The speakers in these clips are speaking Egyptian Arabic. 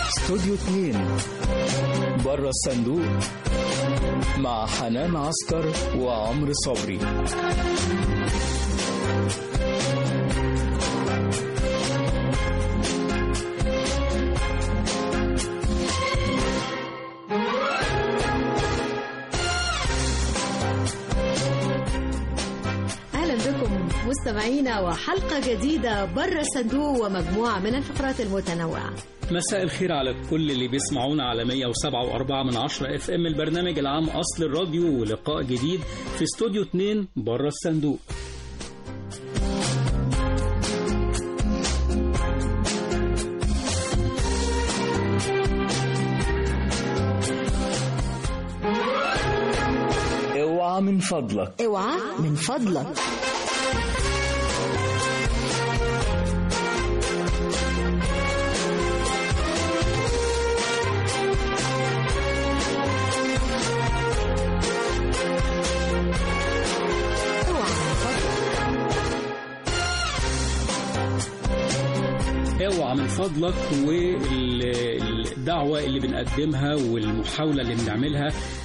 استوديو 2 بره الصندوق مع حنان عسكر وعمرو صبري اهلا بكم مستمعينا وحلقه جديده بره الصندوق ومجموعه من الفقرات المتنوعه مساء الخير على كل اللي بيسمعونا على 107.4 من 10 اف ام البرنامج العام اصل الراديو ولقاء جديد في استوديو 2 بره الصندوق اوعى من فضلك اوعى من فضلك اوعى من فضلك اوعى من فضلك والدعوة اللي بنقدمها والمحاولة اللي بنعملها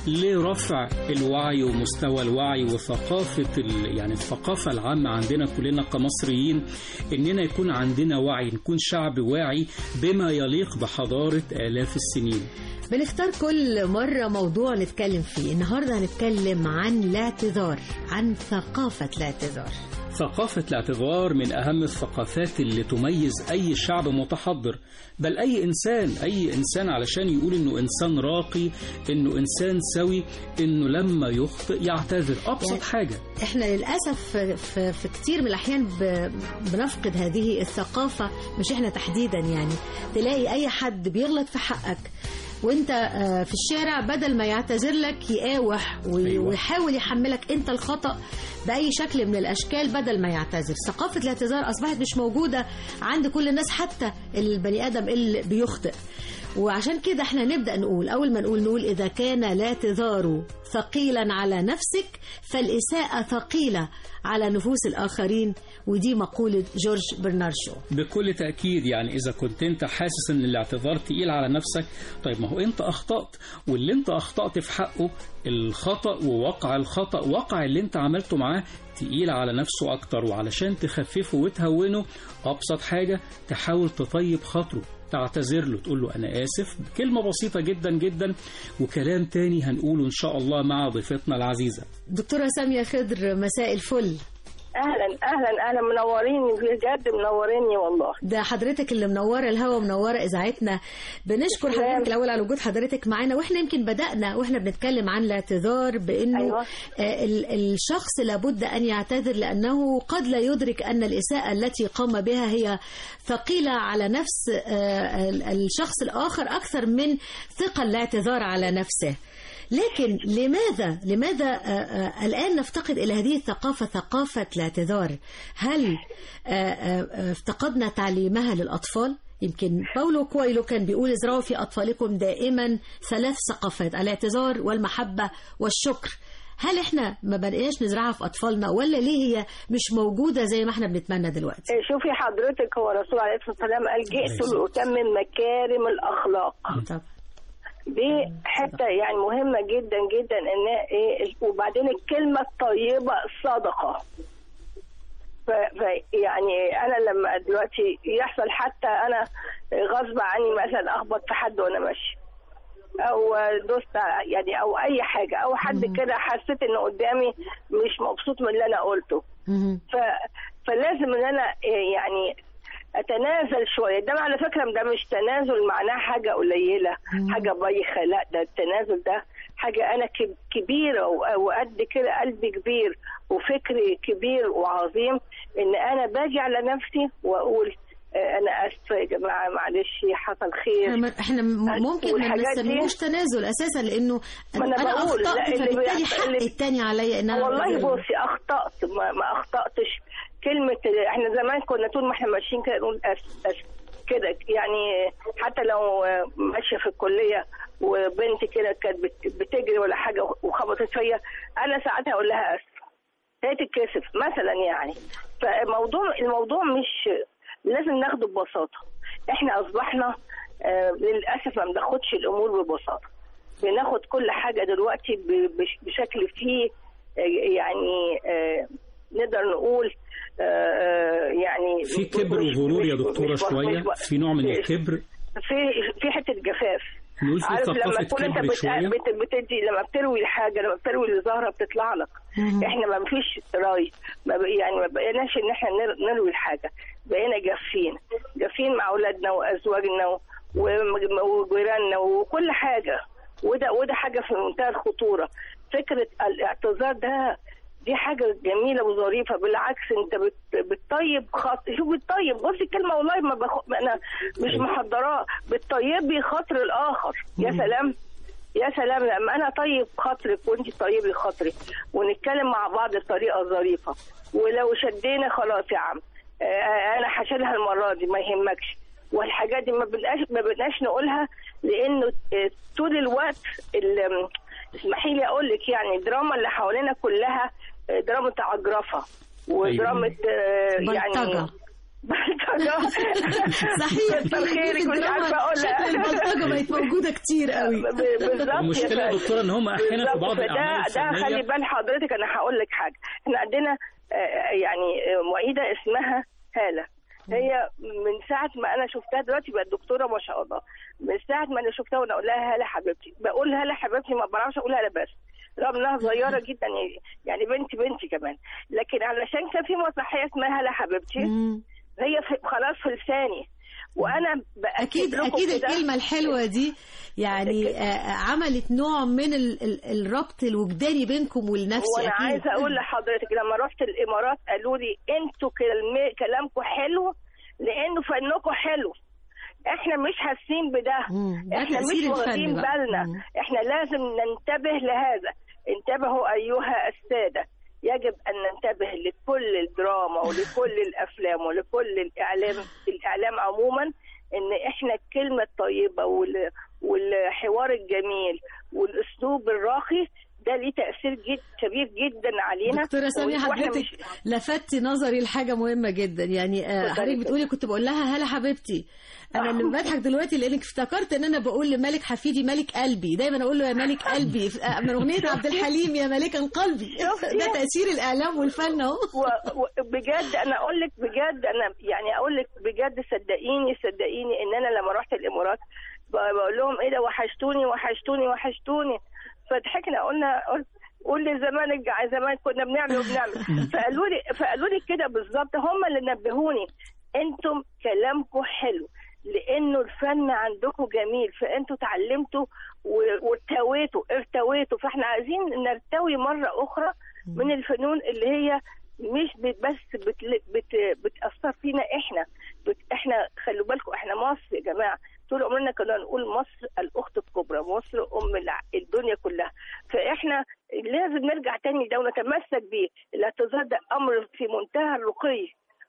لرفع الوعي ومستوى الوعي وثقافة ال- يعني الثقافة العامة عندنا كلنا كمصريين إننا يكون عندنا وعي نكون شعب واعي بما يليق بحضارة آلاف السنين بنختار كل مرة موضوع نتكلم فيه النهاردة هنتكلم عن الاعتذار عن ثقافة الاعتذار ثقافة الاعتذار من أهم الثقافات اللي تميز أي شعب متحضر بل أي إنسان أي إنسان علشان يقول إنه إنسان راقي إنه إنسان سوي إنه لما يخطئ يعتذر أبسط يعني- حاجة احنا للأسف في, في, في كتير من الأحيان ب- بنفقد هذه الثقافة مش احنا تحديدا يعني تلاقي أي حد بيغلط في حقك وانت آه، في الشارع بدل ما يعتذر لك يقاوح وي- أيوة. ويحاول يحملك انت الخطأ بأي شكل من الأشكال بدل ما يعتذر ثقافة الاعتذار أصبحت مش موجودة عند كل الناس حتى البني آدم اللي بيخطئ وعشان كده احنا نبدأ نقول أول ما نقول نقول إذا كان الاعتذار ثقيلا على نفسك فالإساءة ثقيلة على نفوس الآخرين ودي مقولة جورج برنارد شو بكل تأكيد يعني إذا كنت أنت حاسس إن الاعتذار تقيل على نفسك طيب ما هو أنت أخطأت واللي أنت أخطأت في حقه الخطأ ووقع الخطأ وقع اللي أنت عملته معاه تقيل على نفسه أكتر وعلشان تخففه وتهونه أبسط حاجة تحاول تطيب خاطره تعتذر له تقول له أنا آسف كلمة بسيطة جدا جدا وكلام تاني هنقوله إن شاء الله مع ضيفتنا العزيزة دكتورة سامية خضر مساء الفل اهلا اهلا اهلا منوريني بجد منوريني والله ده حضرتك اللي منوره الهوا ومنوره اذاعتنا بنشكر تمام. حضرتك الاول على وجود حضرتك معانا واحنا يمكن بدانا واحنا بنتكلم عن الاعتذار بانه أيوة. آه، ال- الشخص لابد ان يعتذر لانه قد لا يدرك ان الاساءه التي قام بها هي ثقيله على نفس آه، ال- الشخص الاخر اكثر من ثقه الاعتذار على نفسه لكن لماذا لماذا آه، آه، الآن نفتقد إلى هذه الثقافة ثقافة الاعتذار هل آه، آه، آه، افتقدنا تعليمها للأطفال يمكن باولو كويلو كان بيقول ازرعوا في أطفالكم دائما ثلاث ثقافات الاعتذار والمحبة والشكر هل احنا ما بدأناش نزرعها في أطفالنا ولا ليه هي مش موجودة زي ما احنا بنتمنى دلوقتي إيه، شوفي حضرتك هو الرسول عليه الصلاه والسلام قال جئت لاتمم مكارم الاخلاق طب دي حته يعني مهمه جدا جدا ان ايه وبعدين الكلمه الطيبه صدقه ف ف- يعني انا لما دلوقتي يحصل حتى انا غصب عني مثلا اخبط في حد وانا ماشي او دوست يعني او اي حاجه او حد كده حسيت ان قدامي مش مبسوط من اللي انا قلته مهم. ف... فلازم ان انا إيه يعني اتنازل شويه ده على فكره ده مش تنازل معناه حاجه قليله حاجه بايخه لا ده التنازل ده حاجه انا كب- كبيره و- وقد كده قلبي كبير وفكري كبير وعظيم ان انا باجي على نفسي واقول آه، انا اسفه يا جماعه معلش حصل خير احنا احنا م- ممكن ما والحاجات دي- نسميهوش تنازل اساسا لانه ما أنا انا بقول، لا، اخطات اللي فبالتالي بيحصل- حق اللي- التاني عليا ان انا والله أعتذر. بصي اخطات ما, ما اخطاتش كلمه احنا زمان كنا طول ما احنا ماشيين كده نقول أس أس كده يعني حتى لو ماشيه في الكليه وبنت كده كانت بت- بتجري ولا حاجه وخبطت فيا انا ساعتها اقول لها اسف هي تتكسف مثلا يعني فالموضوع الموضوع مش لازم ناخده ببساطه احنا اصبحنا آه، للاسف ما بناخدش الامور ببساطه بناخد كل حاجه دلوقتي ب- بش- بشكل فيه آه، يعني آه، نقدر نقول آه، آه، يعني في كبر مش- وغرور يا مش- دكتورة مش- شوية مش- في نوع من مش- الكبر في في حته جفاف نقول في عارف لما ثقافة تكون انت كبر بت- شوية بت- بتدي لما بتروي الحاجه لما بتروي الزهره بتطلع لك احنا ما فيش راي ما بق- يعني ما بقيناش ان احنا نر- نروي الحاجه بقينا جافين جافين مع اولادنا وازواجنا و- وم- وجيراننا وكل حاجه وده وده حاجه في منتهى الخطوره فكره الاعتذار ده دي حاجة جميلة وظريفة بالعكس انت بت... بتطيب خط شوف بتطيب بص الكلمة والله ما بخ... ما انا مش محضراه بتطيبي خاطر الآخر يا سلام يا سلام لما انا طيب خاطرك وانت طيبي خاطري ونتكلم مع بعض بطريقه ظريفه ولو شدينا خلاص يا عم آه، انا هشيلها المره دي ما يهمكش والحاجات دي ما بنقاش ما بنقاش نقولها لانه آه، طول الوقت ال- اسمحي لي اقول لك يعني الدراما اللي حوالينا كلها آه، دراما عجرفه ودراما آه، يعني بلطجة. بلطجه صحيح كتر خيرك مش عارفه اقولها شكل البلطجة بقت موجودة كتير قوي ب- بالظبط يا المشكلة يا فندم. دكتورة ان هم احيانا في بالظبط. بعض فده الاعمال ده خلي الفنية بال حضرتك انا هقول لك حاجه احنا عندنا آه، يعني آه، معيده اسمها هاله هي من ساعه ما انا شفتها دلوقتي بقت دكتوره ما شاء الله من ساعه ما انا شفتها وانا اقول لها هاله حبيبتي بقول هاله حبيبتي ما بعرفش اقول هاله بس رغم انها صغيره جدا يعني- يعني بنتي بنتي كمان لكن علشان كان في مسرحيه اسمها هاله حبيبتي مم. هي في خلاص في لساني وانا باكد اكيد لكم اكيد كده- الكلمه الحلوه دي يعني آه، عملت نوع من ال- ال- الربط الوجداني بينكم والنفسي وانا اكيد عايزه اقول لحضرتك لما رحت الامارات قالوا لي انتوا كلم- كلامكم حلو لانه فنكم حلو احنا مش حاسين بده مم. ده احنا مش تأثير الفن واخدين بقى. بالنا مم. احنا لازم ننتبه لهذا انتبهوا ايها الساده يجب ان ننتبه لكل الدراما ولكل الافلام ولكل الاعلام الاعلام عموما ان احنا الكلمه الطيبه وال- والحوار الجميل والاسلوب الراقي ده ليه تاثير جد كبير جدا علينا دكتورة سامية وإحنا حضرتك مش- لفتي نظري لحاجة مهمة جدا يعني آه، اتفضلي حضرتك بتقولي كنت بقول لها هلا حبيبتي انا اللي بضحك دلوقتي لانك افتكرت ان انا بقول لملك حفيدي ملك قلبي دايما اقول له يا ملك قلبي آه، من اغنية عبد الحليم يا ملكا قلبي شفتي؟ ده تأثير الاعلام والفن اهو و- وبجد انا اقول لك بجد انا يعني اقول لك بجد صدقيني صدقيني ان انا لما رحت الامارات ب- بقول لهم ايه ده وحشتوني وحشتوني وحشتوني فضحكنا قلنا قلت قول لي زمان الج- زمان كنا بنعمل وبنعمل فقالوا لي فقالوا لي كده بالظبط هم اللي نبهوني انتم كلامكم حلو لانه الفن عندكم جميل فانتوا اتعلمتوا و- وارتويتوا ارتويتوا فاحنا عايزين نرتوي مره اخرى من الفنون اللي هي مش ب- بس بت بت بتاثر فينا احنا بت احنا خلوا بالكم احنا مصر يا جماعه طول عمرنا كنا نقول مصر الاخت الكبرى مصر ام الع- الدنيا كلها فاحنا لازم نرجع تاني ده ونتمسك بيه الاعتذار ده امر في منتهى الرقي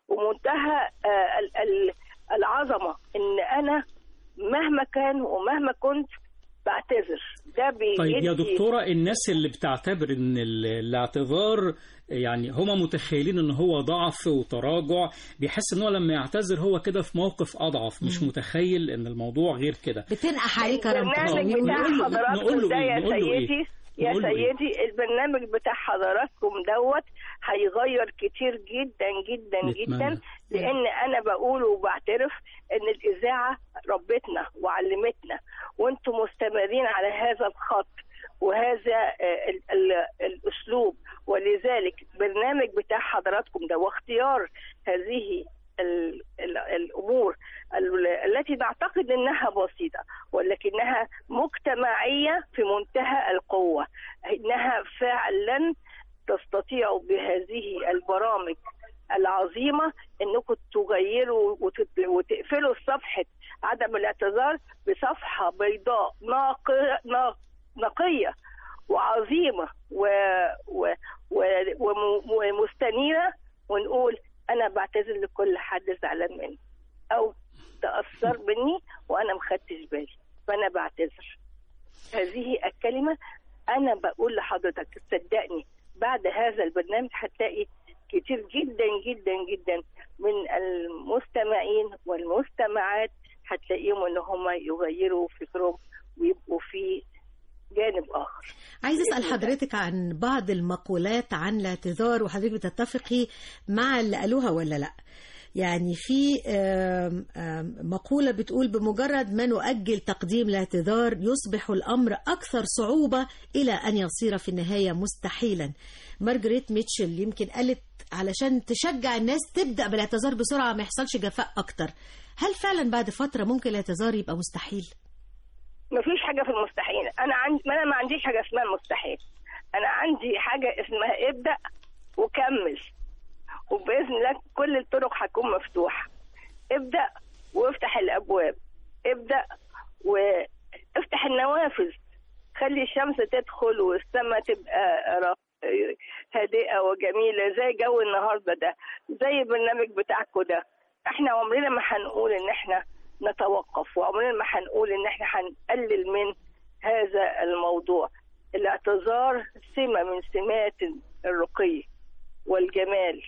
ومنتهى آه، ال- ال- العظمه ان انا مهما كان ومهما كنت بعتذر ده بيدي طيب يا دكتورة الناس اللي بتعتبر ان ال- الاعتذار يعني هما متخيلين ان هو ضعف وتراجع بيحس ان هو لما يعتذر هو كده في موقف اضعف مش متخيل ان الموضوع غير كده بتنقح عليه كرامتك البرنامج نقول بتاع له- حضراتكم نقول له ده إيه؟ يا نقول له إيه؟ سيدي يا نقول له إيه؟ سيدي البرنامج بتاع حضراتكم دوت هيغير كتير جدا جدا نتمنى. جدا لان انا بقول وبعترف ان الاذاعه ربتنا وعلمتنا وانتم مستمرين على هذا الخط وهذا آه، ال- ال- الاسلوب ولذلك برنامج بتاع حضراتكم ده واختيار هذه ال- ال- الامور ال- التي نعتقد انها بسيطه ولكنها مجتمعيه في منتهى القوه انها فعلا تستطيعوا بهذه البرامج العظيمه انكم تغيروا وتت- وتقفلوا صفحه عدم الاعتذار بصفحه بيضاء ناق- ناق- نقيه وعظيمه و... و... و... وم- ومستنيره ونقول انا بعتذر لكل حد زعلان مني او تاثر مني وانا مخدتش بالي فانا بعتذر هذه الكلمه انا بقول لحضرتك صدقني بعد هذا البرنامج هتلاقي كتير جدا جدا جدا من المستمعين والمستمعات هتلاقيهم ان هم يغيروا فكرهم ويبقوا في جانب اخر عايز اسال بإذن الله. حضرتك عن بعض المقولات عن الاعتذار وحضرتك بتتفقي مع اللي قالوها ولا لا يعني في آم، آم، مقولة بتقول بمجرد ما نؤجل تقديم الاعتذار يصبح الأمر أكثر صعوبة إلى أن يصير في النهاية مستحيلا مارجريت ميتشل يمكن قالت علشان تشجع الناس تبدأ بالاعتذار بسرعة ما يحصلش جفاء أكتر هل فعلا بعد فترة ممكن الاعتذار يبقى مستحيل؟ مفيش حاجه في المستحيل انا عندي ما انا ما عنديش حاجه اسمها المستحيل انا عندي حاجه اسمها ابدا وكمل وباذن الله كل الطرق هتكون مفتوحه ابدا وافتح الابواب ابدا وافتح النوافذ خلي الشمس تدخل والسماء تبقى را- هادئه وجميله زي جو النهارده ده زي البرنامج بتاعكم ده احنا عمرنا ما هنقول ان احنا نتوقف وعمرنا ما هنقول ان احنا هنقلل من هذا الموضوع الاعتذار سمة من سمات الرقي والجمال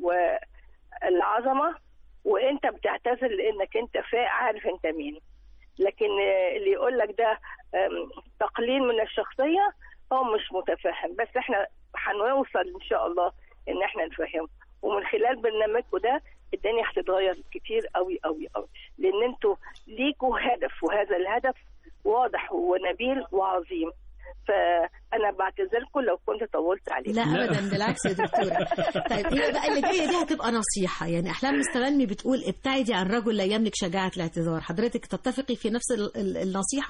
والعظمة وانت بتعتذر لانك انت فا عارف انت مين لكن آه، اللي يقول لك ده آم، تقليل من الشخصية هو مش متفهم بس احنا هنوصل ان شاء الله ان احنا نفهمه ومن خلال برنامجكم ده الدنيا هتتغير كتير قوي قوي قوي لان انتوا ليكوا هدف وهذا الهدف واضح ونبيل وعظيم فانا بعتذركم لو كنت طولت عليكم لا لا. ابدا بالعكس يا دكتوره طيب هي بقى اللي جايه دي هتبقى نصيحه يعني احلام مستلمي بتقول ابتعدي عن رجل لا يملك شجاعه الاعتذار حضرتك تتفقي في نفس ال- ال- النصيحه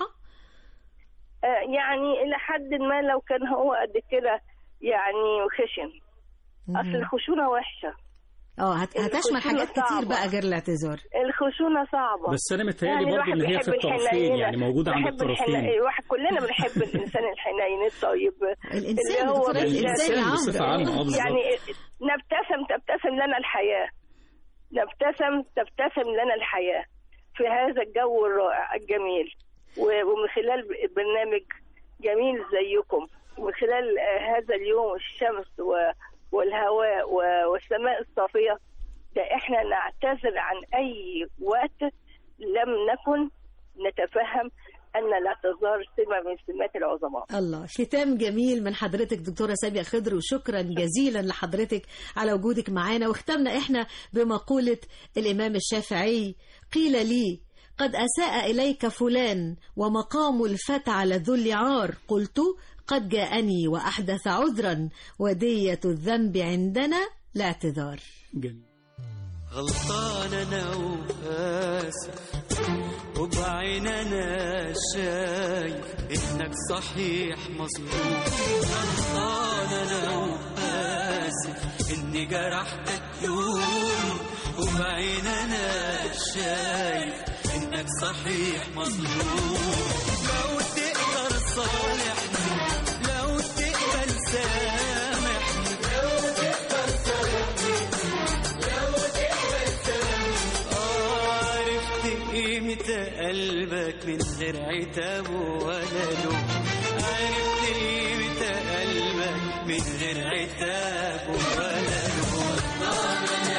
آه، يعني الى حد ما لو كان هو قد كده يعني خشن اصل مهم. الخشونه وحشه اه هت- هتشمل الخشونة حاجات كتير صعبة. بقى غير الاعتذار الخشونه صعبه بس انا متهيألي برضه الواحد ان هي في بيحب الطرفين الحنينة. يعني موجوده عند بحب الطرفين الحنين الواحد كلنا بنحب الانسان الحنين الطيب الانسان اللي هو دكتوره بال- الانسان يا بصفة عامة عمرو اه بالظبط يعني نبتسم تبتسم لنا الحياة نبتسم تبتسم لنا الحياة في هذا الجو الرائع الجميل و- ومن خلال ب- برنامج جميل زيكم ومن خلال آه، هذا اليوم الشمس و- والهواء و- والسماء الصافية ده احنا نعتذر عن اي وقت لم نكن نتفهم ان الاعتذار سمة من سمات العظماء الله ختام جميل من حضرتك دكتورة سامية خضر وشكرا جزيلا لحضرتك على وجودك معانا واختمنا احنا بمقولة الإمام الشافعي قيل لي قد أساء إليك فلان ومقام الفتى على ذو اللعار قلت قد جاءني وأحدث عذرا ودية الذنب عندنا لا اعتذار جميل غلطان انا واسف وبعين انا شايف انك صحيح مظلوم غلطان انا واسف اني جرحتك يوم وبعين انا شايف انك صحيح مظلوم لو تقدر صالحني لو تقبل سامحني عرفت قيمة قلبك من غير عتاب ولا لوم عرفت قيمة قلبك من غير عتاب ولا لوم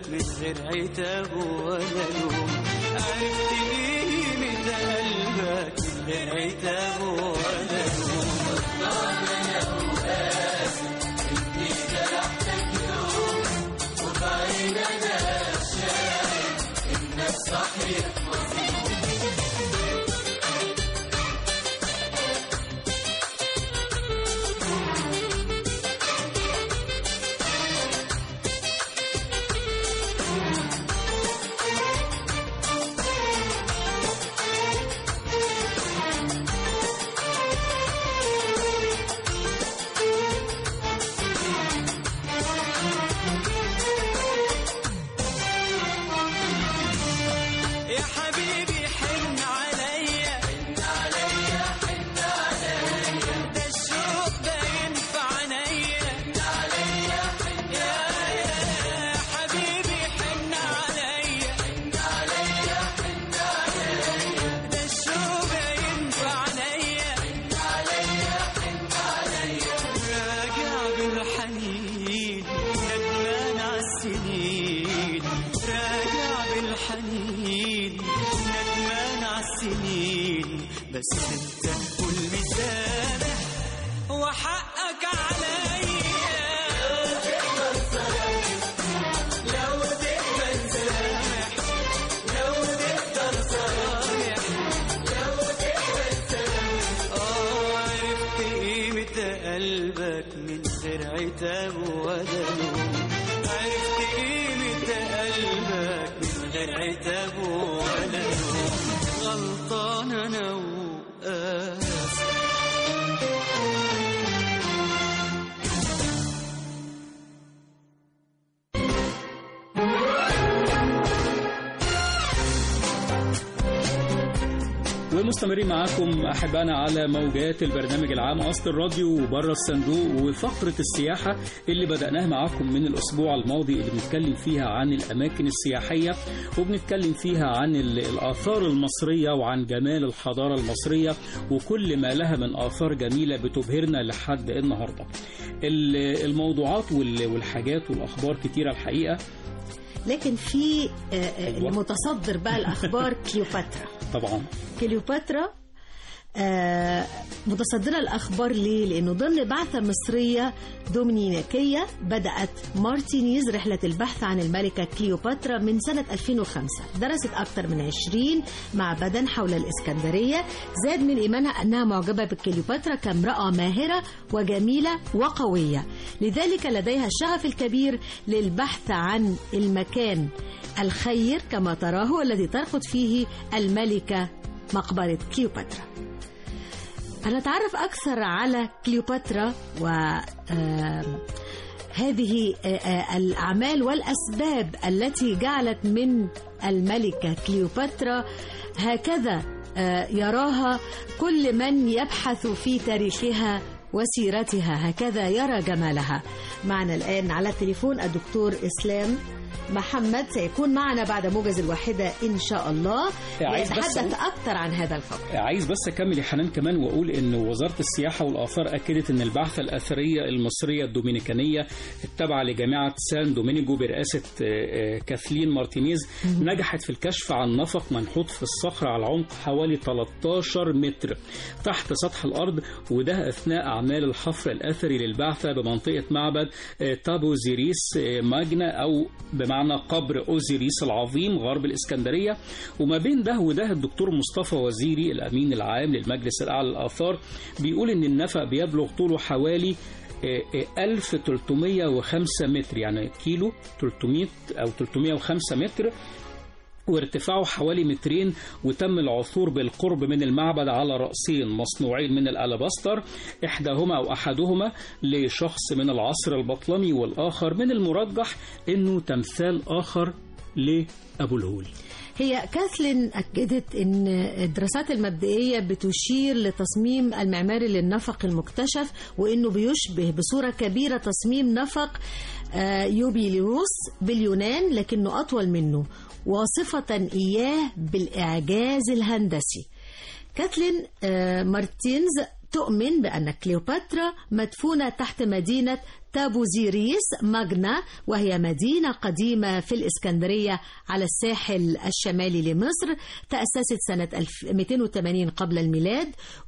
من غير عتاب ولا لوم عرفت قيمة قلبك من غير عتاب ولا لوم يا حبيبي حن عليا حن عليا حن عليا ده الشوق باين في عينيا حن عليا حن يا يا حبيبي حن عليا حن عليا حن عليا ده الشوق باين في عينيا حن عليا حن عليا راجع بالحنين ندمان عالسنين راجع بالحنين ندمان عالسنين بس انت قول مسامح وحقك عليا لو تقبل سامح لو تقدر صالح لو تقبل سامح اه عرفت قيمة قلبك من غير عتاب ولا لوم عرفت قيمة قلبك من غير عتاب ولا لوم غلطان انا وآسف ومستمرين معاكم احبائنا على موجات البرنامج العام اصل الراديو وبره الصندوق وفقره السياحه اللي بداناها معاكم من الاسبوع الماضي اللي بنتكلم فيها عن الاماكن السياحيه وبنتكلم فيها عن ال- الاثار المصريه وعن جمال الحضاره المصريه وكل ما لها من اثار جميله بتبهرنا لحد النهارده. ال- الموضوعات وال- والحاجات والاخبار كتيره الحقيقه لكن في آه، آه، أيوة. المتصدر بقى الاخبار كليوباترا طبعا كليوباترا آه، متصدرة الأخبار ليه؟ لأنه ضمن بعثة مصرية دومينيكية بدأت مارتينيز رحلة البحث عن الملكة كليوباترا من سنة 2005 درست أكثر من 20 معبدا حول الإسكندرية زاد من إيمانها أنها معجبة بكليوباترا كامرأة ماهرة وجميلة وقوية لذلك لديها الشغف الكبير للبحث عن المكان الخير كما تراه والذي ترقد فيه الملكة مقبرة كليوباترا هنتعرف أكثر على كليوباترا و آم، هذه آه، آه، الأعمال والأسباب التي جعلت من الملكة كليوباترا هكذا آه، يراها كل من يبحث في تاريخها وسيرتها هكذا يرى جمالها معنا الآن على التليفون الدكتور إسلام محمد سيكون معنا بعد موجز الواحدة إن شاء الله عايز بس ليتحدث أقول- أكثر عن هذا الفقر عايز بس اكمل يا حنان كمان واقول ان وزاره السياحه والاثار اكدت ان البعثه الاثريه المصريه الدومينيكانيه التابعه لجامعه سان دومينيجو برئاسه آه، آه، كاثلين مارتينيز نجحت في الكشف عن نفق منحوت في الصخر على عمق حوالي 13 متر تحت سطح الارض وده اثناء اعمال الحفر الاثري للبعثه بمنطقه معبد آه، تابو زيريس آه، ماجنا او بمعنى قبر اوزيريس العظيم غرب الاسكندريه وما بين ده وده الدكتور مصطفى وزيري الامين العام للمجلس الاعلى للاثار بيقول ان النفق بيبلغ طوله حوالي آه، آه، 1305 متر يعني كيلو 300 او 305 متر وارتفاعه حوالي مترين وتم العثور بالقرب من المعبد على رأسين مصنوعين من الألاباستر إحداهما أو أحدهما لشخص من العصر البطلمي والآخر من المرجح أنه تمثال آخر لأبو الهول هي كاثلين أكدت أن الدراسات المبدئية بتشير لتصميم المعماري للنفق المكتشف وأنه بيشبه بصورة كبيرة تصميم نفق آه، يوبيليوس باليونان لكنه أطول منه واصفة إياه بالإعجاز الهندسي كاثلين آه، مارتينز تؤمن بأن كليوباترا مدفونة تحت مدينة تابوزيريس ماجنا وهي مدينة قديمة في الإسكندرية على الساحل الشمالي لمصر تأسست سنة 1280 قبل الميلاد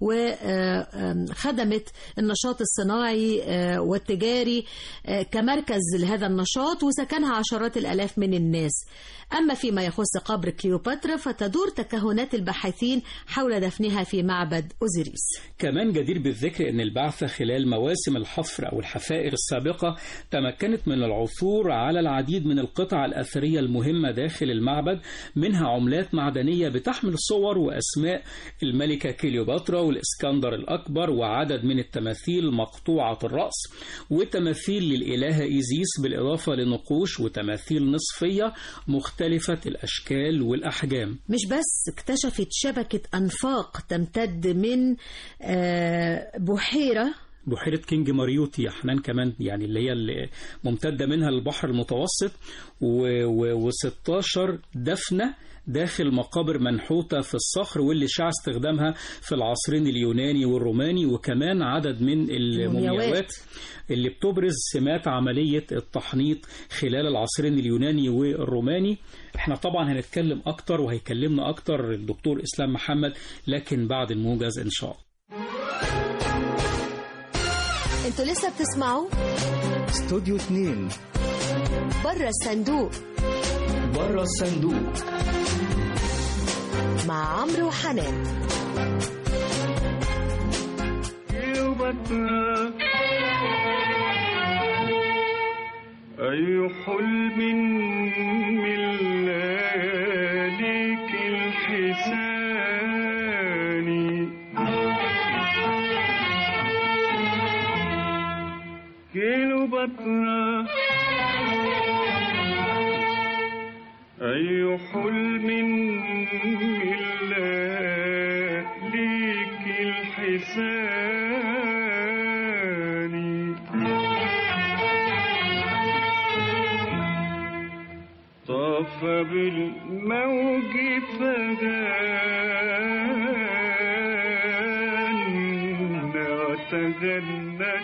وخدمت النشاط الصناعي آه، والتجاري آه، كمركز لهذا النشاط وسكنها عشرات الآلاف من الناس أما فيما يخص قبر كليوباترا فتدور تكهنات الباحثين حول دفنها في معبد أوزيريس كمان جدير بالذكر أن البعثة خلال مواسم الحفر أو الحفائر السابقة تمكنت من العثور على العديد من القطع الأثرية المهمة داخل المعبد منها عملات معدنية بتحمل صور وأسماء الملكة كليوباترا والإسكندر الأكبر وعدد من التماثيل مقطوعة الرأس وتماثيل للإلهة إيزيس بالإضافة لنقوش وتماثيل نصفية مختلفة الأشكال والأحجام مش بس اكتشفت شبكة أنفاق تمتد من آه، بحيرة بحيرة كينج ماريوتي يا حنان كمان يعني اللي هي اللي ممتدة منها البحر المتوسط و16 دفنة داخل مقابر منحوتة في الصخر واللي شاع استخدامها في العصرين اليوناني والروماني وكمان عدد من المومياوات المومياوات. اللي بتبرز سمات عملية التحنيط خلال العصرين اليوناني والروماني احنا طبعا هنتكلم اكتر وهيكلمنا اكتر الدكتور اسلام محمد لكن بعد الموجز ان شاء الله انتوا لسه بتسمعوا استوديو 2 بره الصندوق بره الصندوق مع عمرو وحنان كليوباترا أي حلم من لياليك الحسان كليوباترا أي حلم من لياليك الحسان طاف بالموج فغان وتغنى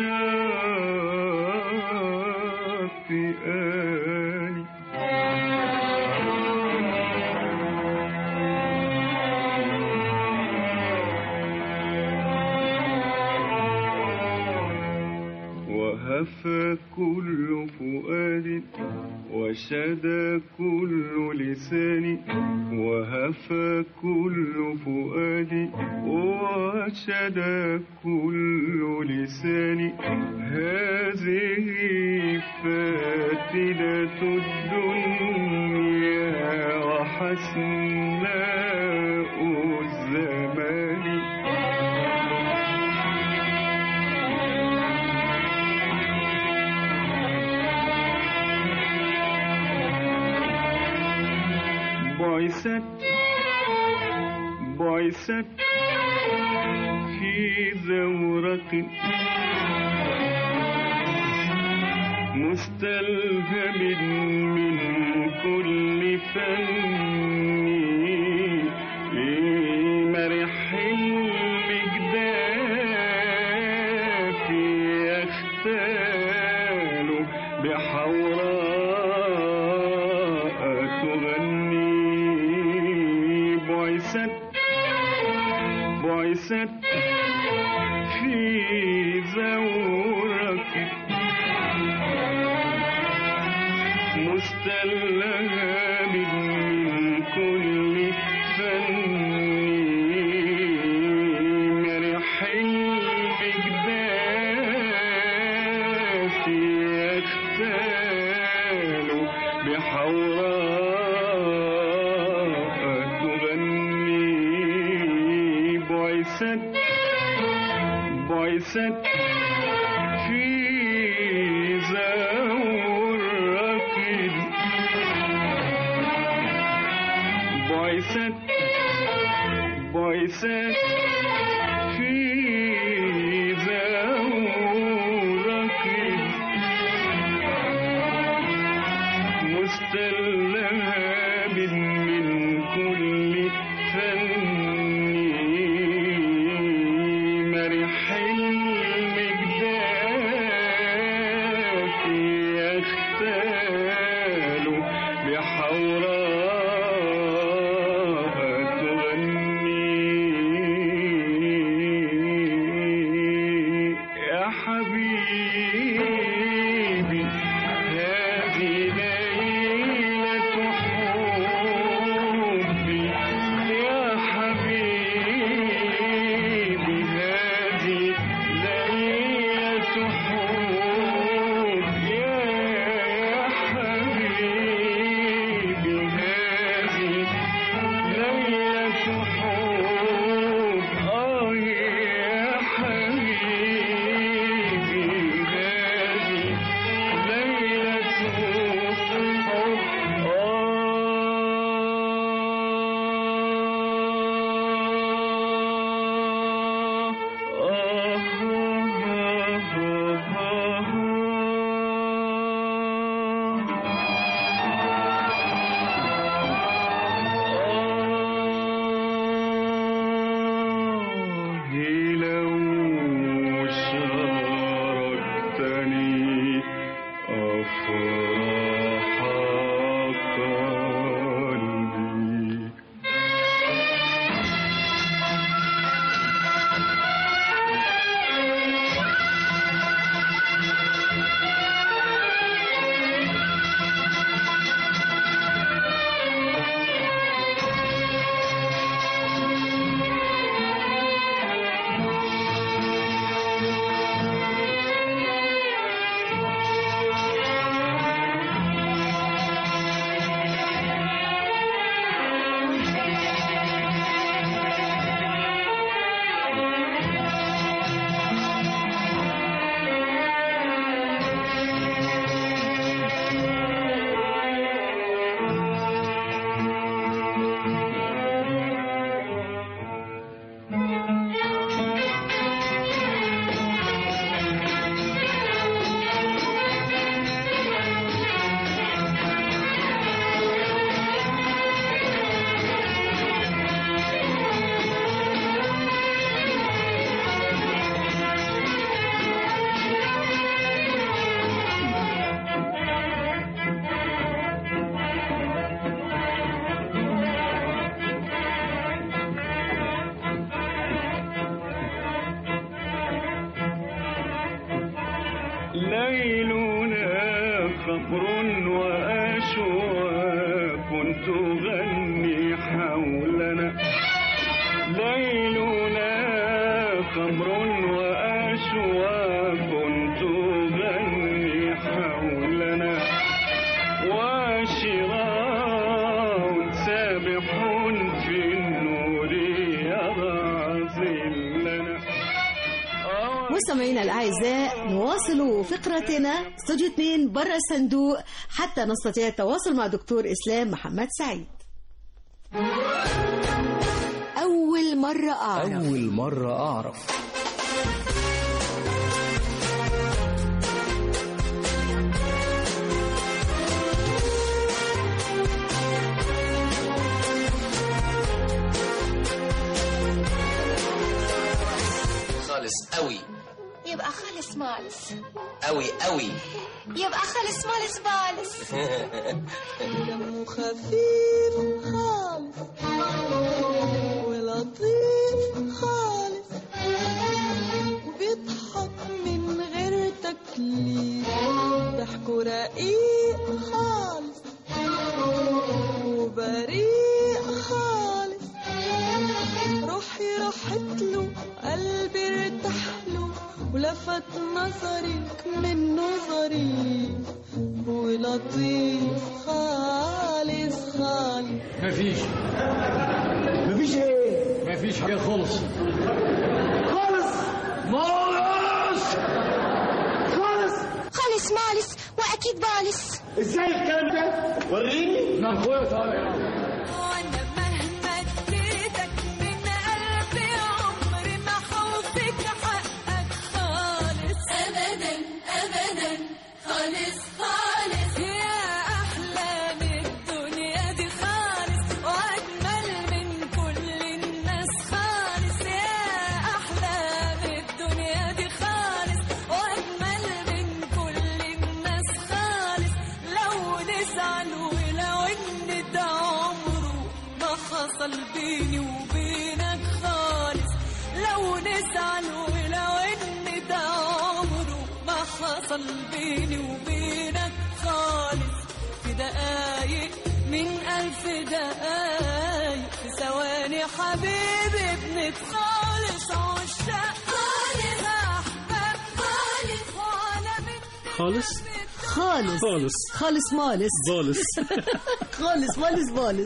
الشاطئان وهفى كل فؤاد وشدى كل لسان وهفى كل فؤاد وشدى كل لسان هذه فاتنة الدنيا وحسناء الزمان بعثت بعثت في زورق مستلهم من كل فن مرح المجداف يختال بحوراء تغني بعثت بعثت في زورك مستلهم من كل فن مرح المجداف يختال بحوراء تغني بعثت بعثت في زورك بعثت بعثت في زورك مستلهم من كل فن مرح المجداف ليلنا خمر وأشواق تغني حولنا ليلنا خمر وأشواق تغني حولنا وشراع سابح في النور يضع ظلنا مستمعينا الأعزاء نواصل فقرتنا استوديو 2 برا الصندوق حتى نستطيع التواصل مع دكتور إسلام محمد سعيد أول مرة أعرف أول مرة أعرف خالص قوي يبقى خالص مالس قوي قوي يبقى خالص مالس بالس دمه خفيف خالص ولطيف خالص وبيضحك من غير تكليف ضحكه رقيق خالص وبريء خالص روحي راحت له قلبي ارتاح له ولفت نظري من نظري ولطيف خالص خالص مفيش مفيش ايه مفيش حاجه خالص خالص خالص خالص خالص مالس واكيد بالس ازاي الكلام ده وريني نعم اخويا طالع وانا مهما اديتك من قلبي عمري ما حوفيك حقك خالص ابدا ابدا خالص خالص يا احلام الدنيا دي خالص واجمل من كل الناس خالص يا احلام الدنيا دي خالص واجمل من كل الناس خالص لو نزعل ولو ان ده عمره ما حصل بيني وبينك خالص لو نزعل ولو ان ده عمره ما حصل بيني وبينك خالص في دقايق من ألف دقايق في ثواني حبيبي بنتخالص عشاق خالص أحباب خالص وأنا بنت خالص خالص خالص خالص مالس خالص خالص مالس بالس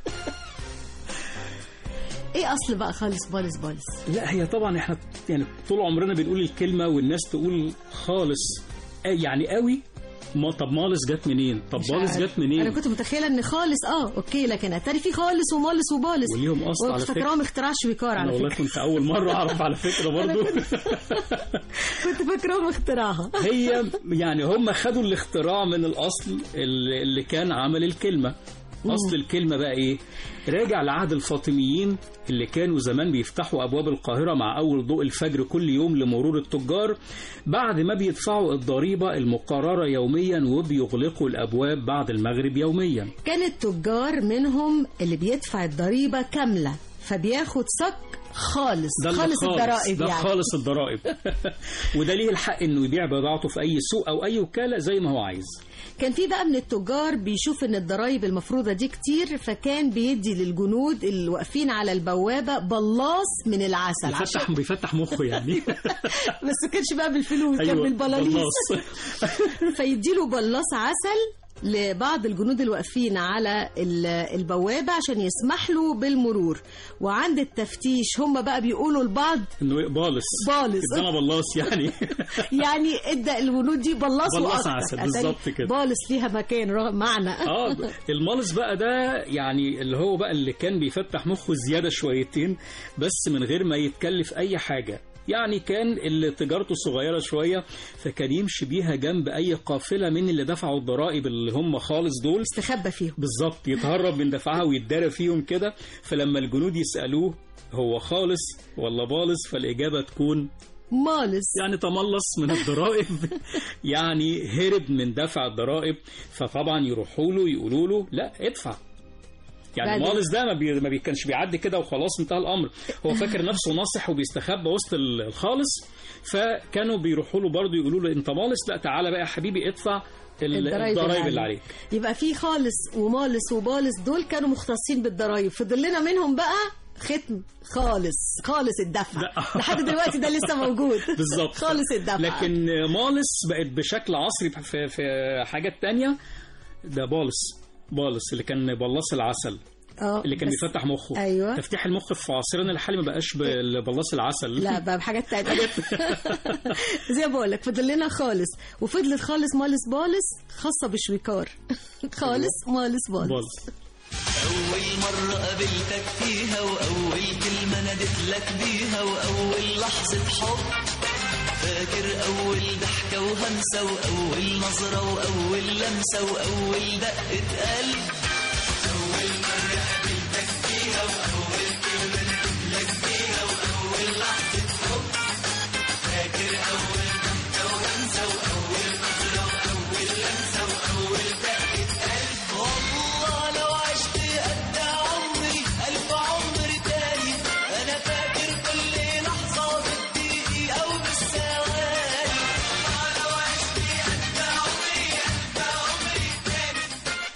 ايه اصل بقى خالص بالس بالس لا هي طبعا احنا يعني طول عمرنا بنقول الكلمه والناس تقول خالص آه يعني قوي ما طب مالس جت منين طب مش بالس عارف. جت منين انا كنت متخيله ان خالص اه اوكي لكن اتاري في خالص ومالس وبالس وليهم أصل على وكنت فكرة. فاكراهم اختراع شويكار انا على والله فكره كنت اول مره اعرف على فكره برضو كنت فاكراهم اختراعها هي يعني هم خدوا الاختراع من الاصل اللي اللي كان عمل الكلمه اصل الكلمه بقى ايه راجع لعهد الفاطميين اللي كانوا زمان بيفتحوا ابواب القاهره مع اول ضوء الفجر كل يوم لمرور التجار بعد ما بيدفعوا الضريبه المقرره يوميا وبيغلقوا الابواب بعد المغرب يوميا كان التجار منهم اللي بيدفع الضريبه كامله فبياخد صك خالص ده اللي خالص الضرائب ده يعني خالص الضرائب وده ليه الحق انه يبيع بضاعته في اي سوق او اي وكاله زي ما هو عايز كان في بقى من التجار بيشوف ان الضرايب المفروضه دي كتير فكان بيدي للجنود اللي واقفين على البوابه بلاص من العسل عشان بيفتح بيفتح مخه يعني بس ما كانش بقى بالفلوس كان بالبلاليص بلاص. فيديله بلاص عسل لبعض الجنود الواقفين على ال- البوابه عشان يسمح له بالمرور وعند التفتيش هم بقى بيقولوا لبعض انه بالص بالص. ادانا بلاص يعني يعني ادى الجنود دي بلاص بلاص واكتر عسل، أتاري بالظبط كده. بالص ليها مكان رغم- معنى اه المالس بقى ده يعني اللي هو بقى اللي كان بيفتح مخه زياده شويتين بس من غير ما يتكلف اي حاجه يعني كان اللي تجارته صغيره شويه فكان يمشي بيها جنب اي قافله من اللي دفعوا الضرائب اللي هم خالص دول استخبى فيهم بالظبط يتهرب من دفعها ويتدارى فيهم كده فلما الجنود يسالوه هو خالص ولا بالص فالاجابه تكون مالس يعني تملص من الضرائب يعني هرب من دفع الضرائب فطبعا يروحوا له يقولوا له لا ادفع يعني بعد- مالس ده ما, بي... ما بي... كانش بيعدي كده وخلاص انتهى الامر هو فاكر نفسه ناصح وبيستخبى وسط ال- الخالص فكانوا بيروحوا له برضه يقولوا له انت مالس لا تعالى بقى يا حبيبي ادفع ال- الضرايب الضرايب اللي اللي عليك يبقى في خالص ومالس وبالس دول كانوا مختصين بالضرايب فضل لنا منهم بقى ختم خالص خالص الدفع لحد دلوقتي ده لسه موجود بالظبط خالص الدفع لكن مالس بقت بشكل عصري في, في حاجات تانية ده بالس بالس اللي كان بلاص العسل اه اللي كان بس- بيفتح مخه ايوه تفتيح المخ في عصرنا الحالي ما بقاش ببلاص العسل لا بقى بحاجات تانية زي ما بقول لك فضل لنا خالص وفضلت خالص مالس بالس خاصة بشويكار خالص مالس بالس بالس أول مرة قابلتك فيها وأول كلمة نادت لك بيها وأول لحظة حب فاكر أول ضحكة وهمسة وأول نظرة وأول لمسة وأول دقة قلب أول مرة قابلتك فيها وأول كلمة نادت لك بيها وأول لحظة حب فاكر أول ضحكة وهمسة وأول نظرة وأول لمسة وأول دقة قلب والله لو عشت قد عمري ألف عمر تاني أنا فاكر كل لحظة بالدقيقة أو بالثواني والله لو عشت قد عمري ألف عمر تاني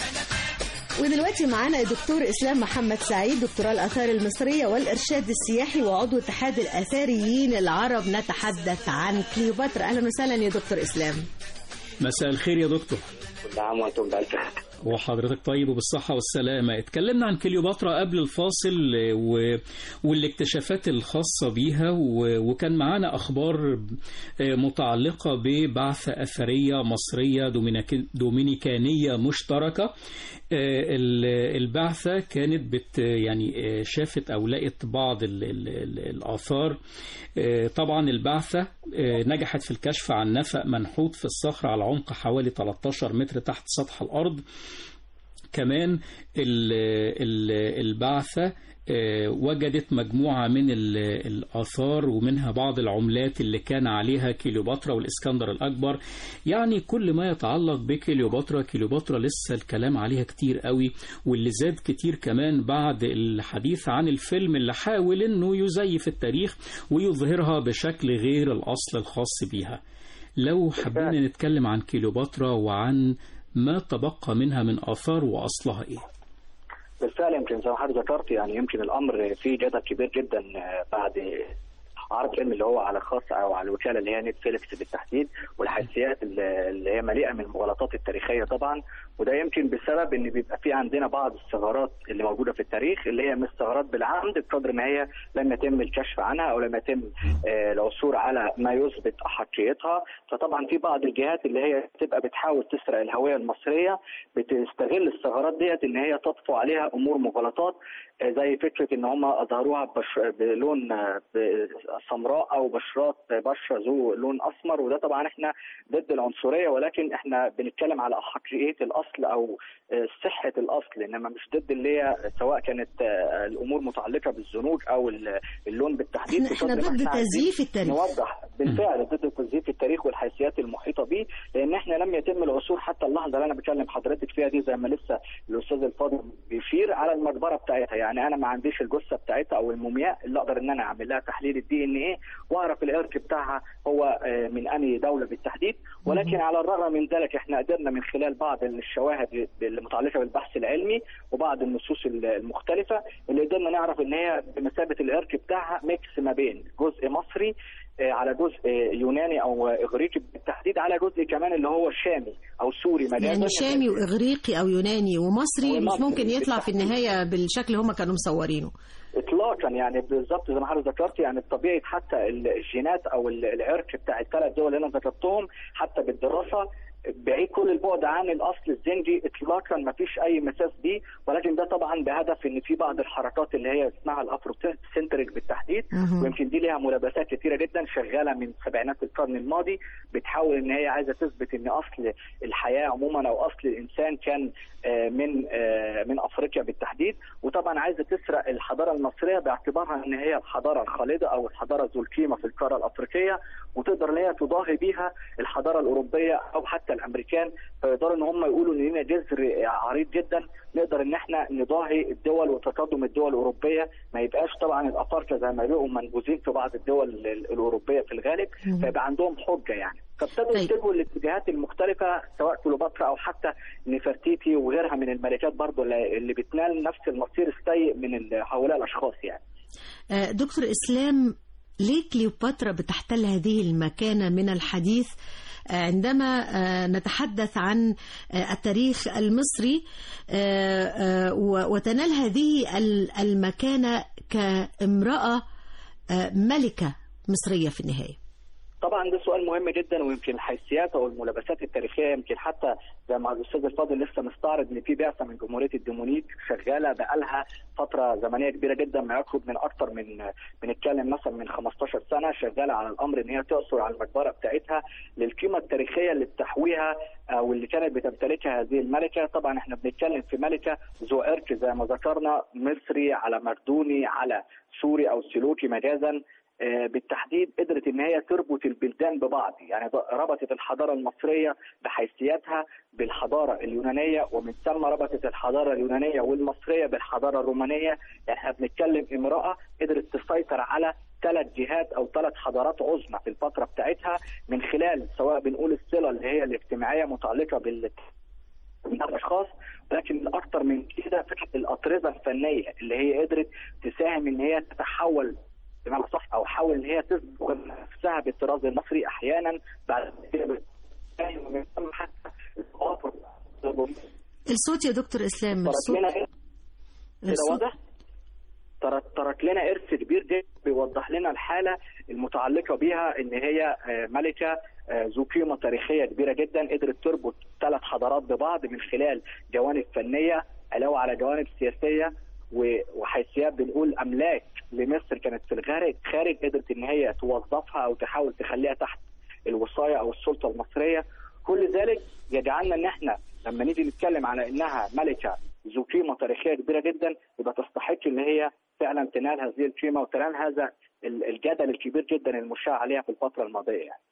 ودلوقتي معانا الدكتور اسلام محمد سعيد دكتوراه الاثار المصريه والارشاد السياحي وعضو اتحاد الاثاريين العرب نتحدث عن كليوباترا اهلا وسهلا يا دكتور اسلام مساء الخير يا دكتور كل عام وانتم بألف خير وحضرتك طيب وبالصحة والسلامة اتكلمنا عن كليوباترا قبل الفاصل آه، و... والاكتشافات الخاصة بيها و... وكان معانا أخبار آه، متعلقة ببعثة أثرية مصرية دومينيك... دومينيكانية مشتركة آه، ال- البعثة كانت بت يعني آه، شافت أو لقت بعض ال... ال... ال... الآثار آه، طبعا البعثة آه، نجحت في الكشف عن نفق منحوت في الصخر على عمق حوالي 13 متر تحت سطح الأرض كمان ال- ال- البعثة آه، وجدت مجموعة من ال- الآثار ومنها بعض العملات اللي كان عليها كليوباترا والإسكندر الأكبر يعني كل ما يتعلق بكليوباترا كليوباترا لسه الكلام عليها كتير قوي واللي زاد كتير كمان بعد الحديث عن الفيلم اللي حاول انه يزيف التاريخ ويظهرها بشكل غير الأصل الخاص بيها لو حبينا نتكلم عن كليوباترا وعن ما تبقى منها من آثار وأصلها إيه بالفعل يمكن زي ما حضرتك ذكرت يعني يمكن الامر فيه جدل كبير جدا آه، بعد عرض فيلم اللي هو على خاص او على الوكاله اللي هي نتفليكس بالتحديد والحيثيات اللي اللي هي مليئه من المغالطات التاريخيه طبعا وده يمكن بسبب ان بيبقى في عندنا بعض الثغرات اللي موجوده في التاريخ اللي هي مش ثغرات بالعمد بقدر ما هي لم يتم الكشف عنها او لم يتم آه، العثور على ما يثبت احقيتها فطبعا في بعض الجهات اللي هي بتبقى بتحاول تسرق الهويه المصريه بتستغل الثغرات ديت ان هي تطفو عليها امور مغالطات آه، زي فكره ان هم اظهروها بش- بلون آه، ب- سمراء او بشرات بشره ذو لون اسمر وده طبعا احنا ضد العنصريه ولكن احنا بنتكلم على احقيه الاصل او آه، صحه الاصل انما مش ضد اللي هي سواء كانت آه، الامور متعلقه بالزنوج او ال- اللون بالتحديد احنا, احنا بقدر ما ضد إحنا عايزين تزييف التاريخ نوضح بالفعل ضد تزييف التاريخ والحيثيات المحيطه به لان احنا لم يتم العثور حتى اللحظه اللي انا بكلم حضرتك فيها دي زي ما لسه الاستاذ الفاضل بيشير على المقبره بتاعتها يعني انا ما عنديش الجثه بتاعتها او المومياء اللي اقدر ان انا اعمل لها تحليل الدي ان ايه واعرف الارك بتاعها هو آه، من انهي دوله بالتحديد ولكن على الرغم من ذلك احنا قدرنا من خلال بعض الشواهد المتعلقه بالبحث العلمي وبعض النصوص المختلفه اللي قدرنا نعرف ان هي بمثابه الارك بتاعها ميكس ما بين جزء مصري آه، على جزء آه، يوناني او اغريقي بالتحديد على جزء كمان اللي هو شامي او سوري مجازا يعني شامي واغريقي او يوناني ومصري مش ومصري ممكن يطلع في النهايه بالشكل اللي هم كانوا مصورينه اطلاقا يعني بالظبط زي ما حضرتك ذكرت يعني طبيعه حتى الجينات او ال- العرق بتاع الثلاث دول اللي انا ذكرتهم حتى بالدراسه بعيد كل البعد عن الاصل الزنجي اطلاقا ما فيش اي مساس بيه ولكن ده طبعا بهدف ان في بعض الحركات اللي هي اسمها الافروسنتريك بالتحديد مهم. ويمكن دي ليها ملابسات كثيره جدا شغاله من سبعينات القرن الماضي بتحاول ان هي عايزه تثبت ان اصل الحياه عموما او اصل الانسان كان آه، من آه، من افريقيا بالتحديد وطبعا عايزه تسرق الحضاره المصريه باعتبارها ان هي الحضاره الخالده او الحضاره ذو القيمه في القاره الافريقيه وتقدر ان هي تضاهي بيها الحضاره الاوروبيه او حتى حتى الامريكان فيقدروا ان هم يقولوا ان لنا جذر عريض جدا نقدر ان احنا نضاهي الدول وتقدم الدول الاوروبيه ما يبقاش طبعا الافارقه زي ما بيبقوا منبوذين في بعض الدول ال- الاوروبيه في الغالب مم. فيبقى عندهم حجه يعني فابتدوا طيب. يتجهوا الاتجاهات المختلفه سواء كليوباترا او حتى نفرتيتي وغيرها من الملكات برضو اللي اللي بتنال نفس المصير السيء من ال- هؤلاء الاشخاص يعني آه، دكتور إسلام ليه كليوباترا بتحتل هذه المكانة من الحديث آه، عندما آه، نتحدث عن آه، التاريخ المصري آه، آه، و- وتنال هذه ال- المكانة كامرأة آه، ملكة مصرية في النهاية طبعا ده سؤال مهم جدا ويمكن الحيثيات او الملابسات التاريخيه يمكن حتى زي ما الاستاذ الفاضل لسه مستعرض ان في بعثه من جمهوريه الدومونيك شغاله بقالها فتره زمنيه كبيره جدا ما يقرب من اكثر من بنتكلم مثلا من 15 سنه شغاله على الامر ان هي تعثر على المقبره بتاعتها للقيمه التاريخيه اللي بتحويها او اللي كانت بتمتلكها هذه الملكه طبعا احنا بنتكلم في ملكه ذو عرق زي ما ذكرنا مصري على مردوني على سوري او سلوكي مجازا آه، بالتحديد قدرت ان هي تربط البلدان ببعض يعني ض- ربطت الحضاره المصريه بحيثياتها بالحضاره اليونانيه ومن ثم ربطت الحضاره اليونانيه والمصريه بالحضاره الرومانيه يعني احنا بنتكلم امراه قدرت تسيطر على ثلاث جهات او ثلاث حضارات عظمى في الفتره بتاعتها من خلال سواء بنقول الصله اللي هي الاجتماعيه متعلقه بال من الاشخاص لكن الاكثر من كده فكره الاطرزه الفنيه اللي هي قدرت تساهم ان هي تتحول بمعنى صح او حاول ان هي تثبت نفسها بالطراز المصري احيانا بعد كده بت- ومن ثم حتى التواصل الصوت يا دكتور إسلام ترك الصوت لنا إرث كده الصوت- واضح؟ ترك ترك لنا ارث كبير جدا بيوضح لنا الحاله المتعلقه بيها ان هي آه، ملكه آه، ذو قيمه تاريخيه كبيره جدا قدرت تربط ثلاث حضارات ببعض من خلال جوانب فنيه علاوه على جوانب سياسيه و- وحيثيات بنقول املاك لمصر كانت في الخارج خارج قدرت ان هي توظفها او تحاول تخليها تحت الوصايه او السلطه المصريه كل ذلك يجعلنا ان احنا لما نيجي نتكلم على انها ملكه ذو قيمه تاريخيه كبيره جدا يبقى تستحق ان هي فعلا تنال هذه القيمه وتنال هذا ال- الجدل الكبير جدا المشاع عليها في الفتره الماضيه يعني.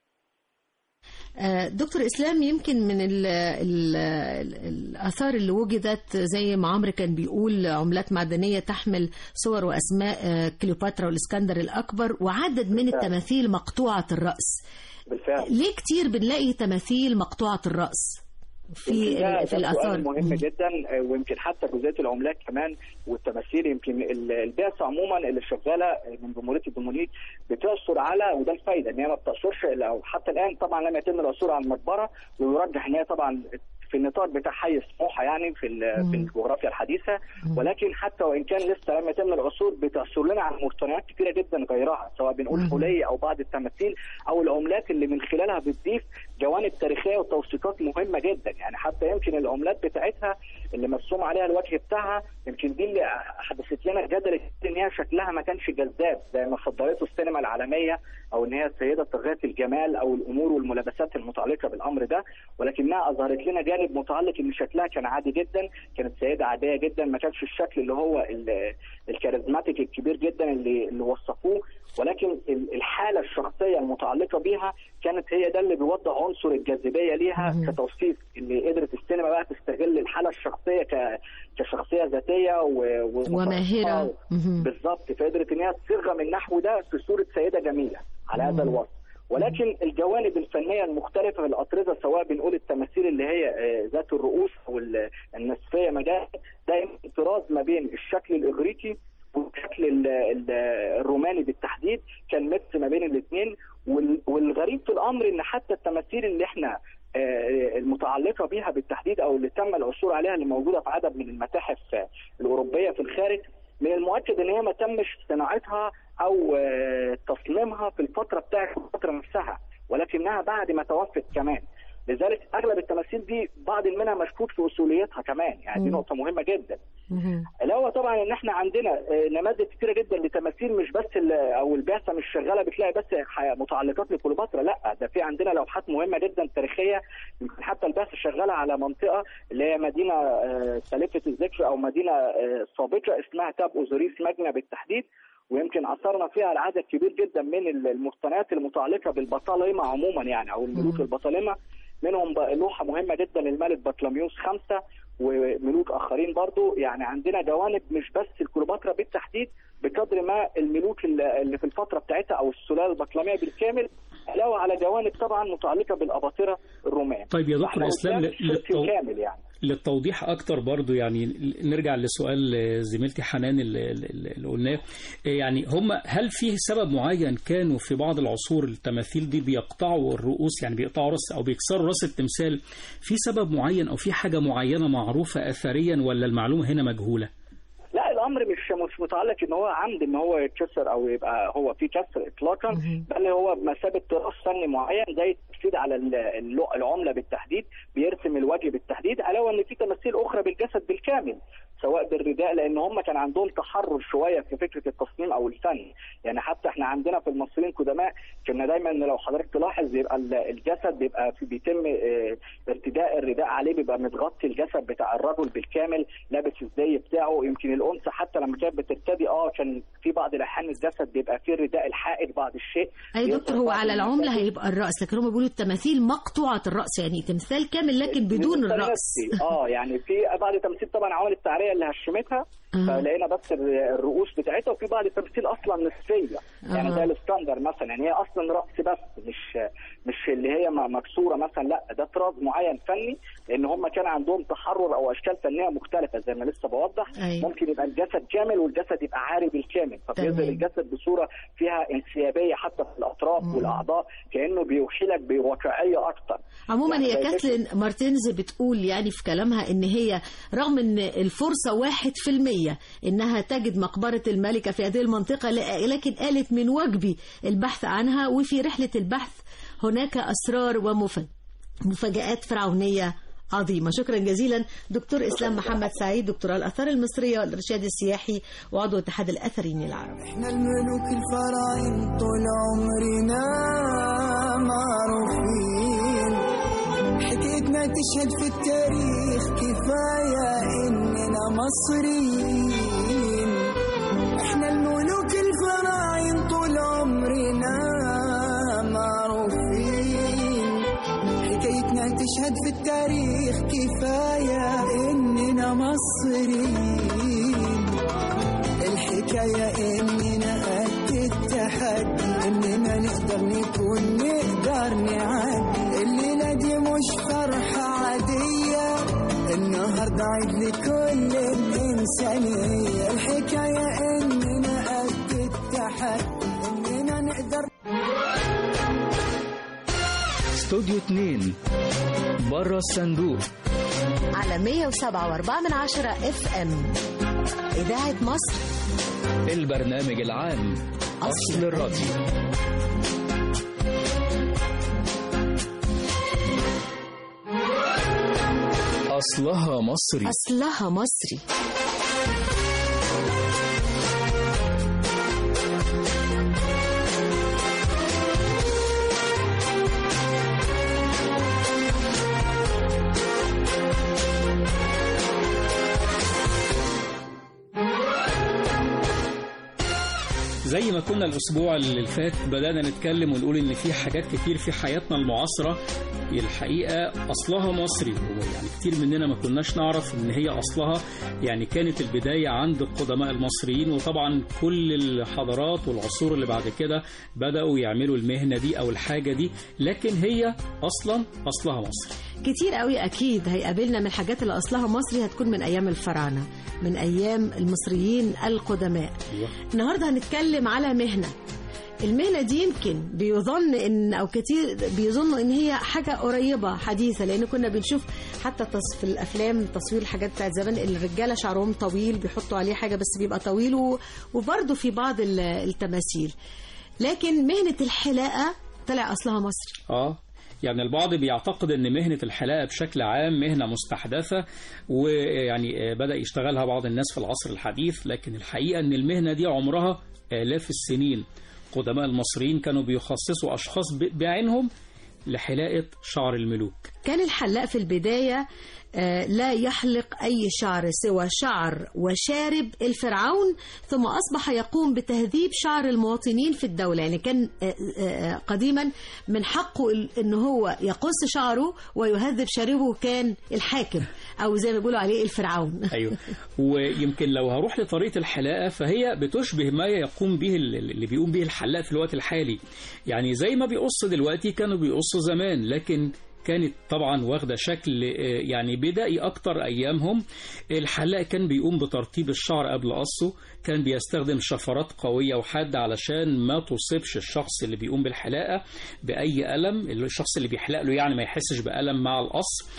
آه، دكتور اسلام يمكن من ال ال ال الاثار اللي وجدت زي ما عمرو كان بيقول عملات معدنيه تحمل صور واسماء آه، كليوباترا والاسكندر الاكبر وعدد من التماثيل مقطوعه الراس بالفعل ليه كتير بنلاقي تماثيل مقطوعه الراس في يمكن ده- ال- في ده الاثار سؤال مهم جدا آه، ويمكن حتى جزئيه العملات كمان والتماثيل يمكن ال- البعثه عموما اللي شغاله من جمهوريه الدومونيك بتعثر على وده الفايده ان هي ما بتعثرش إلا- او حتى الان طبعا لم يتم العثور على المقبره ويرجح ان هي طبعا في النطاق بتاع حي سموحه يعني في ال- في الجغرافيا الحديثه ولكن حتى وان كان لسه لم يتم العثور بتعثر لنا على مرتنيات كثيره جدا غيرها سواء بنقول حلي او بعض التماثيل او العملات اللي من خلالها بتضيف جوانب تاريخيه وتوثيقات مهمه جدا يعني حتى يمكن العملات بتاعتها اللي مرسوم عليها الوجه بتاعها يمكن دي اللي حدثت لنا الجدل كتير ان هي شكلها ما كانش جذاب زي ما فضلته السينما العالميه او ان هي سيده طغاه الجمال او الامور والملابسات المتعلقه بالامر ده ولكنها اظهرت لنا جانب متعلق ان شكلها كان عادي جدا كانت سيده عاديه جدا ما كانش الشكل اللي هو ال- الكاريزماتيك الكبير جدا اللي اللي وصفوه ولكن ال- الحاله الشخصيه المتعلقه بيها كانت هي ده اللي بيوضح عنصر الجاذبيه ليها كتوصيف اللي قدرت السينما بقى تستغل الحاله الشخصيه ك كشخصيه ذاتيه و... و... وماهرة. مهم. بالظبط فقدرت ان هي تصيغها من النحو ده في صوره سيده جميله على هذا الوصف ولكن الجوانب الفنيه المختلفه في الاطرزه سواء بنقول التماثيل اللي هي آه، ذات الرؤوس او ال- النسفيه مجال ده يمكن طراز ما بين الشكل الاغريقي والشكل ال- ال- الروماني بالتحديد كان ميكس ما بين الاثنين والغريب في الامر ان حتى التماثيل اللي احنا آه، المتعلقه بها بالتحديد او اللي تم العثور عليها اللي موجوده في عدد من المتاحف آه، الاوروبيه في الخارج من المؤكد ان هي ما تمش صناعتها او آه، تصميمها في الفتره بتاعت الفتره نفسها ولكنها بعد ما توفت كمان لذلك اغلب التماثيل دي بعض منها مشكوك في اصوليتها كمان يعني دي مم. نقطه مهمه جدا علاوه طبعا ان احنا عندنا آه، نماذج كتيره جدا لتماثيل مش بس ال- او البعثه مش شغاله بتلاقي بس ح- متعلقات لكليوباترا لا ده في عندنا لوحات مهمه جدا تاريخيه يمكن حتى البعثه شغاله على منطقه اللي هي مدينه آه، سالفه الذكر او مدينه آه، سابقه اسمها تاب اوزوريس مجنى بالتحديد ويمكن اثرنا فيها على عدد كبير جدا من ال- المقتنيات المتعلقه بالبطالمه عموما يعني او الملوك البطالمه منهم بقى لوحه مهمه جدا للملك بطلميوس خمسه وملوك اخرين برضو يعني عندنا جوانب مش بس الكليوباترا بالتحديد بقدر ما الملوك اللي اللي في الفتره بتاعتها او السلاله البطلميه بالكامل علاوه على جوانب طبعا متعلقه بالاباطره الرومان طيب يا دكتور فإحنا اسلام قدام ل- شكل للتو- كامل يعني للتوضيح اكتر برضو يعني نرجع لسؤال زميلتي حنان اللي, اللي اللي قلناه يعني هم هل فيه سبب معين كانوا في بعض العصور التماثيل دي بيقطعوا الرؤوس يعني بيقطعوا راس او بيكسروا راس التمثال في سبب معين او في حاجه معينه معروفه اثريا ولا المعلومه هنا مجهوله لا الامر مش مش متعلق ان هو عمد ان هو يتكسر او يبقى هو في كسر اطلاقا بل هو بمثابه تراث فني معين زي التجسيد على ال- اللو- العمله بالتحديد بيرسم الوجه بالتحديد علاوه ان في تماثيل اخرى بالجسد بالكامل سواء بالرداء لان هم كان عندهم تحرر شويه في فكره التصميم او الفن يعني حتى احنا عندنا في المصريين القدماء كنا دايما لو حضرتك تلاحظ بيبقى ال- الجسد بيبقى في بيتم اه، ارتداء الرداء عليه بيبقى متغطي الجسد بتاع الرجل بالكامل لابس الزي بتاعه يمكن الانثى حتى لما كانت بترتدي اه كان في بعض الاحيان الجسد بيبقى فيه الرداء الحائط بعض الشيء اي دكتور بيظهر هو بعض على المسافة. العمله هيبقى الراس لكن هم بيقولوا التماثيل مقطوعه الراس يعني تمثال كامل لكن بدون بالنسبة الراس لنفسي، اه يعني في بعض التماثيل طبعا عوامل التعريه اللي هشمتها آه. فلقينا بس الر- الرؤوس بتاعتها وفي بعض التماثيل اصلا نصفيه يعني آه. زي الاسكندر مثلا يعني هي اصلا راس بس مش مش اللي هي م- مكسوره مثلا لا ده طراز معين فني لان هم كان عندهم تحرر او اشكال فنيه مختلفه زي ما لسه بوضح أيوة. ممكن يبقى الجسد كامل والجسد يبقى عاري بالكامل فبيظهر تمام. الجسد بصوره فيها انسيابيه حتى في الاطراف والاعضاء كانه بيوحيلك بواقعيه اكتر عموما يعني هي زي كاثلين مارتينز بتقول يعني في كلامها ان هي رغم ان الفرصة واحد في المية انها تجد مقبرة الملكة في هذه المنطقة لا- لكن قالت من واجبي البحث عنها وفي رحلة البحث هناك اسرار ومفاجآت فرعونية عظيمة شكرا جزيلا دكتور إسلام محمد سعيد دكتوراه الآثار المصرية والإرشاد السياحي وعضو اتحاد الأثريين العرب احنا الملوك الفراعنة طول عمرنا معروفين حكيتنا تشهد في التاريخ كفاية اننا مصريين احنا الملوك الفراعنة طول عمرنا معروفين حكايتنا تشهد في التاريخ كفاية اننا مصريين الحكاية إننا قد التحدي إننا نقدر نكون نقدر نعدي الليلة دي مش فرحة عادية النهاردة عيد لكل الإنسانية الحكاية إننا قد التحدي إننا نقدر استوديو 2 بره الصندوق على 107.4 من عشرة اف ام إذاعة مصر البرنامج العام أصل الراديو أصلها مصري أصلها مصري زي ما كنا الأسبوع اللي فات بدأنا نتكلم ونقول إن في حاجات كتير في حياتنا المعاصرة الحقيقة أصلها مصري يعني كتير مننا ما كناش نعرف إن هي أصلها يعني كانت البداية عند القدماء المصريين وطبعا كل الحضارات والعصور اللي بعد كده بدأوا يعملوا المهنة دي أو الحاجة دي لكن هي أصلا أصلها مصري كتير قوي اكيد هيقابلنا من الحاجات اللي اصلها مصري هتكون من ايام الفراعنه من ايام المصريين القدماء النهارده هنتكلم على مهنه المهنة دي يمكن بيظن ان او كتير بيظنوا ان هي حاجة قريبة حديثة لان كنا بنشوف حتى تص- في الافلام تصوير الحاجات بتاعت زمان الرجالة شعرهم طويل بيحطوا عليه حاجة بس بيبقى طويل و- وبرضه في بعض ال- التماثيل لكن مهنة الحلاقة طلع اصلها مصري اه يعني البعض بيعتقد ان مهنة الحلاقة بشكل عام مهنة مستحدثة ويعني بدأ يشتغلها بعض الناس في العصر الحديث لكن الحقيقة ان المهنة دي عمرها آلاف السنين قدماء المصريين كانوا بيخصصوا أشخاص ب- بعينهم لحلاقة شعر الملوك كان الحلاق في البداية آه، لا يحلق أي شعر سوى شعر وشارب الفرعون ثم أصبح يقوم بتهذيب شعر المواطنين في الدولة يعني كان آه، آه، قديما من حقه ال- أن هو يقص شعره ويهذب شاربه كان الحاكم أو زي ما بيقولوا عليه الفرعون ايوه ويمكن لو هروح لطريقه الحلاقه فهي بتشبه ما يقوم به اللي بيقوم به الحلاق في الوقت الحالي يعني زي ما بيقص دلوقتي كانوا بيقصوا زمان لكن كانت طبعا واخده شكل آه، يعني بدائي اكتر ايامهم الحلاق كان بيقوم بترطيب الشعر قبل قصه كان بيستخدم شفرات قويه وحاده علشان ما تصيبش الشخص اللي بيقوم بالحلاقه باي الم الشخص اللي بيحلق له يعني ما يحسش بالم مع القص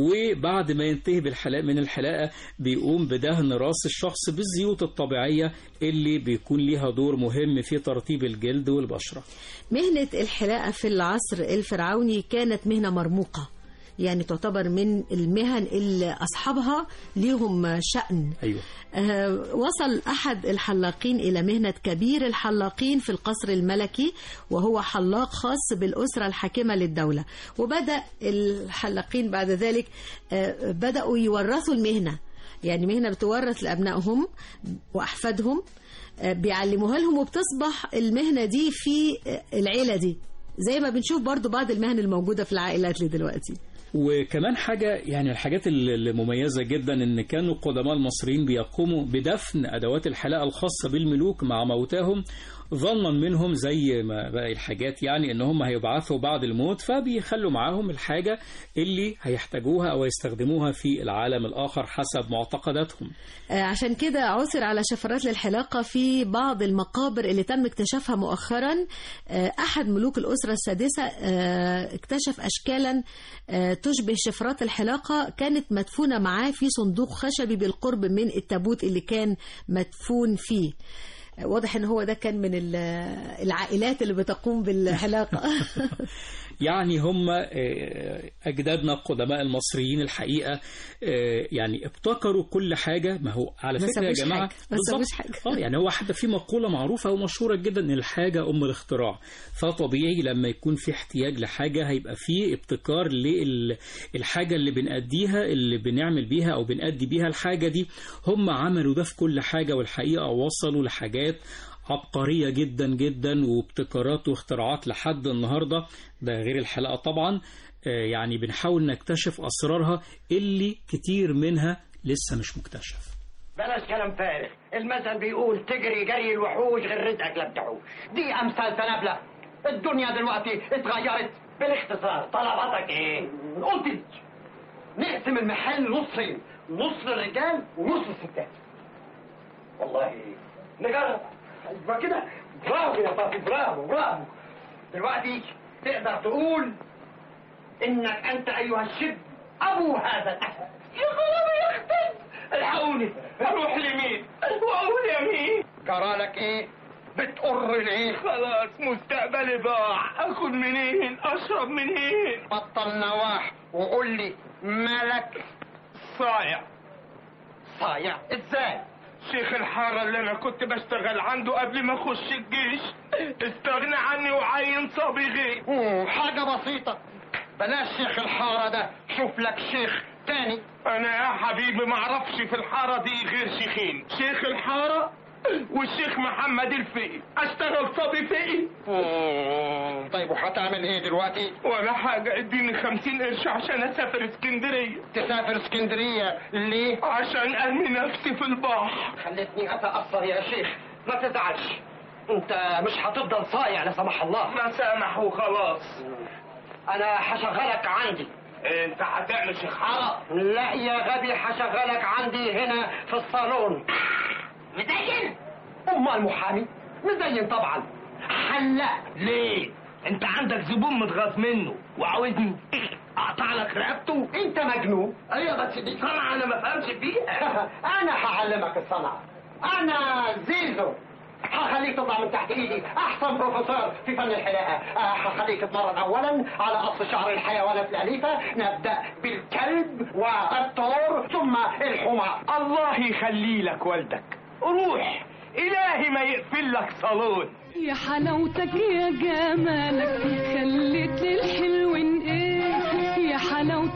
وبعد ما ينتهي بالحلاق من الحلاقه بيقوم بدهن راس الشخص بالزيوت الطبيعيه اللي بيكون ليها دور مهم في ترطيب الجلد والبشره مهنة الحلاقة في العصر الفرعوني كانت مهنة مرموقة يعني تعتبر من المهن اللي أصحابها ليهم شأن ايوه آه، وصل أحد الحلاقين إلى مهنة كبير الحلاقين في القصر الملكي وهو حلاق خاص بالأسرة الحاكمة للدولة وبدأ الحلاقين بعد ذلك آه، بدأوا يورثوا المهنة يعني مهنة بتورث لأبنائهم وأحفادهم آه، بيعلموها لهم وبتصبح المهنة دي في آه، العيلة دي زي ما بنشوف برضو بعض المهن الموجودة في العائلات دلوقتي وكمان حاجة يعني الحاجات اللي مميزة جدا ان كانوا القدماء المصريين بيقوموا بدفن ادوات الحلاقة الخاصة بالملوك مع موتاهم ظنا منهم زي ما باقي الحاجات يعني ان هم هيبعثوا بعد الموت فبيخلوا معاهم الحاجة اللي هيحتاجوها او يستخدموها في العالم الاخر حسب معتقداتهم آه، عشان كده عثر على شفرات للحلاقة في بعض المقابر اللي تم اكتشافها مؤخرا آه، أحد ملوك الأسرة السادسة آه، اكتشف أشكالا آه، تشبه شفرات الحلاقة كانت مدفونة معاه في صندوق خشبي بالقرب من التابوت اللي كان مدفون فيه آه، واضح ان هو ده كان من ال- العائلات اللي بتقوم بالحلاقة يعني هم آه، أجدادنا القدماء المصريين الحقيقة آه، يعني ابتكروا كل حاجة ما هو على ما فكرة يا سابوش جماعة حاجة، ما بالظبط. سابوش حاجة. اه يعني هو حتى في مقولة معروفة ومشهورة جدا إن الحاجة أم الاختراع فطبيعي لما يكون في احتياج لحاجة هيبقى في ابتكار للحاجة اللي بنأديها اللي بنعمل بيها أو بنأدي بيها الحاجة دي هم عملوا ده في كل حاجة والحقيقة وصلوا لحاجات عبقرية جدا جدا وابتكارات واختراعات لحد النهاردة ده غير الحلقة طبعا آه، يعني بنحاول نكتشف أسرارها اللي كتير منها لسه مش مكتشف بلاش كلام فارغ المثل بيقول تجري جري الوحوش غير رزقك لا بتحوش دي امثال تنابله الدنيا دلوقتي اتغيرت بالاختصار طلباتك ايه قلت نقسم المحل نصين نص للرجال ونص للستات والله نجرب يبقى كده برافو يا طافي برافو برافو دلوقتي تقدر تقول انك انت ايها الشب ابو هذا الاسد يا خرابي يا اختي الحقوني اروح لمين واقول يمين جرالك ايه بتقر ليه خلاص مستقبلي ضاع اخد منين اشرب منين بطل نواح وقول لي مالك صايع صايع ازاي شيخ الحارة اللي انا كنت بشتغل عنده قبل ما اخش الجيش استغنى عني وعين صبي غير مم، حاجة بسيطة بلاش شيخ الحارة ده شوف لك شيخ تاني انا يا حبيبي ما اعرفش في الحارة دي غير شيخين شيخ الحارة والشيخ محمد الفقي اشتغل صبي فقي مم، طيب وهتعمل ايه دلوقتي ولا حاجة اديني خمسين قرش عشان اسافر اسكندرية تسافر اسكندرية ليه عشان ارمي نفسي في البحر خلتني اتأثر يا شيخ ما تزعلش انت مش هتفضل صايع لا سمح الله ما سامح وخلاص انا هشغلك عندي انت هتعمل شيخ حارة لا يا غبي هشغلك عندي هنا في الصالون مزين امال محامي مزين طبعا حلاق ليه انت عندك زبون متغاظ منه وعاوزني اقطع لك رقبته انت مجنون ايوه بس دي صنعة انا ما فهمش فيها انا هعلمك الصنعة انا زيزو هخليك تطلع من تحت ايدي احسن بروفيسور في فن الحلاقه آه، هخليك تتمرن اولا على قص شعر الحيوانات الاليفه نبدا بالكلب والطور ثم الحمار الله يخلي لك والدك روح الهي ما يقفل لك صالون يا حلاوتك يا جمالك خليت للحلو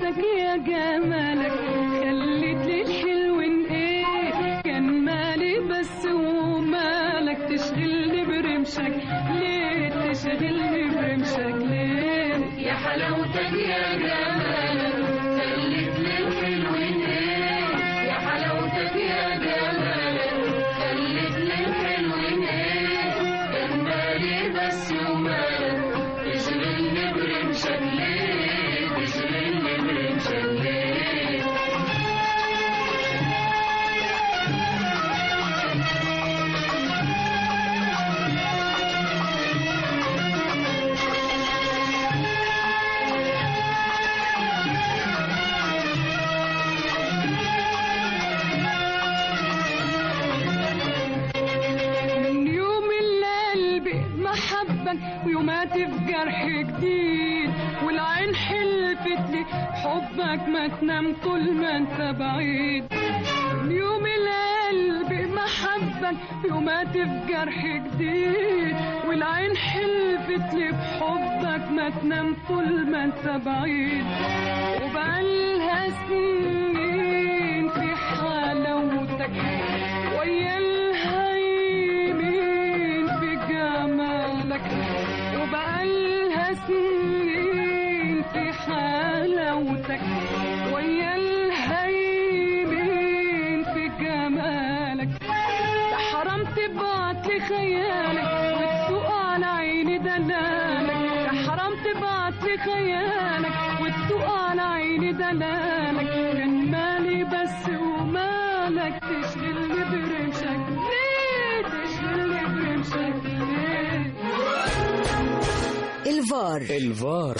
حلاوتك يا جمالك خليت لي الحلوين ايه كان مالي بس ومالك تشغلني برمشك ليه تشغلني برمشك ليه يا حلاوتك يا جمالك خليت لي الحلوين ايه يا حلاوتك يا جمالك خليت لي الحلوين ايه كان مالي بس ومالك تشغلني برمشك ليه تشغلني برمشك ليه من يوم اللي قلبي محبك ويوماتي في جرح جديد والعين حلفت لي حبك ما تنام طول ما انت بعيد من يوم اللي قلبي محبك ويوماتي في جرح جديد والعين حلفت لي بحبك ما تنام طول ما انت بعيد وبقالها سنين في حلاوتك ويا الهيمين في جمالك وبقالها سنين في حلاوتك ويا الهيمين في جمالك ده حرام تبعت لي خيالك وتسوق على عيني دلالك ده حرام تبعت لي خيالك وتسوق على عيني دلالك كان مالي بس ومالك تشغلني برمشك ليه تشغلني برمشك ليه الفار الفار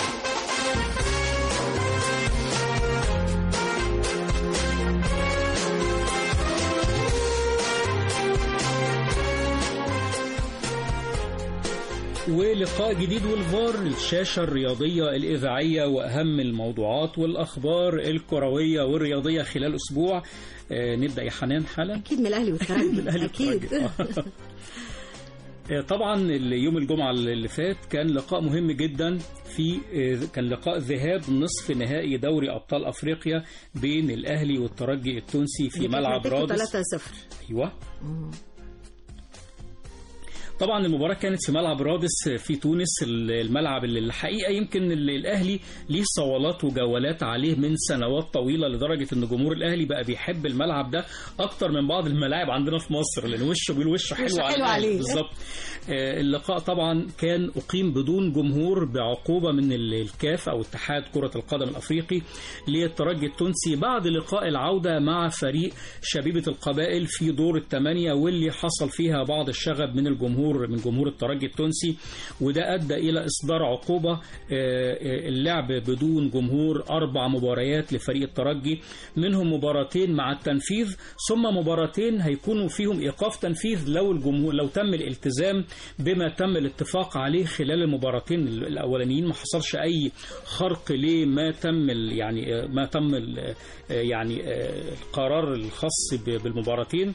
ولقاء جديد والفار الشاشة الرياضية الإذاعية وأهم الموضوعات والأخبار الكروية والرياضية خلال أسبوع آه، نبدأ يا حنان حالا اكيد من الاهلي والترجي الأهلي اكيد والترجي. آه، طبعا يوم الجمعة اللي فات كان لقاء مهم جدا في آه، كان لقاء ذهاب نصف نهائي دوري أبطال أفريقيا بين الأهلي والترجي التونسي في ملعب رادس 3-0 ايوه طبعا المباراة كانت في ملعب رادس في تونس الملعب اللي الحقيقة يمكن اللي الأهلي ليه صولات وجولات عليه من سنوات طويلة لدرجة أن جمهور الأهلي بقى بيحب الملعب ده أكتر من بعض الملاعب عندنا في مصر لأن وشه بيقول وشه حلو, وشه على حلو الأهلي. عليه. بالظبط آه، اللقاء طبعا كان أقيم بدون جمهور بعقوبة من ال- الكاف أو اتحاد كرة القدم الأفريقي للترجي التونسي بعد لقاء العودة مع فريق شبيبة القبائل في دور الثمانية واللي حصل فيها بعض الشغب من الجمهور من جمهور الترجي التونسي وده أدى إلى إصدار عقوبة آه، آه، اللعب بدون جمهور أربع مباريات لفريق الترجي منهم مباراتين مع التنفيذ ثم مباراتين هيكونوا فيهم إيقاف تنفيذ لو الجمهور لو تم الالتزام بما تم الاتفاق عليه خلال المباراتين الأولانيين ما حصلش أي خرق لما تم ال- يعني آه، ما تم ال- آه، يعني آه، القرار الخاص ب- بالمباراتين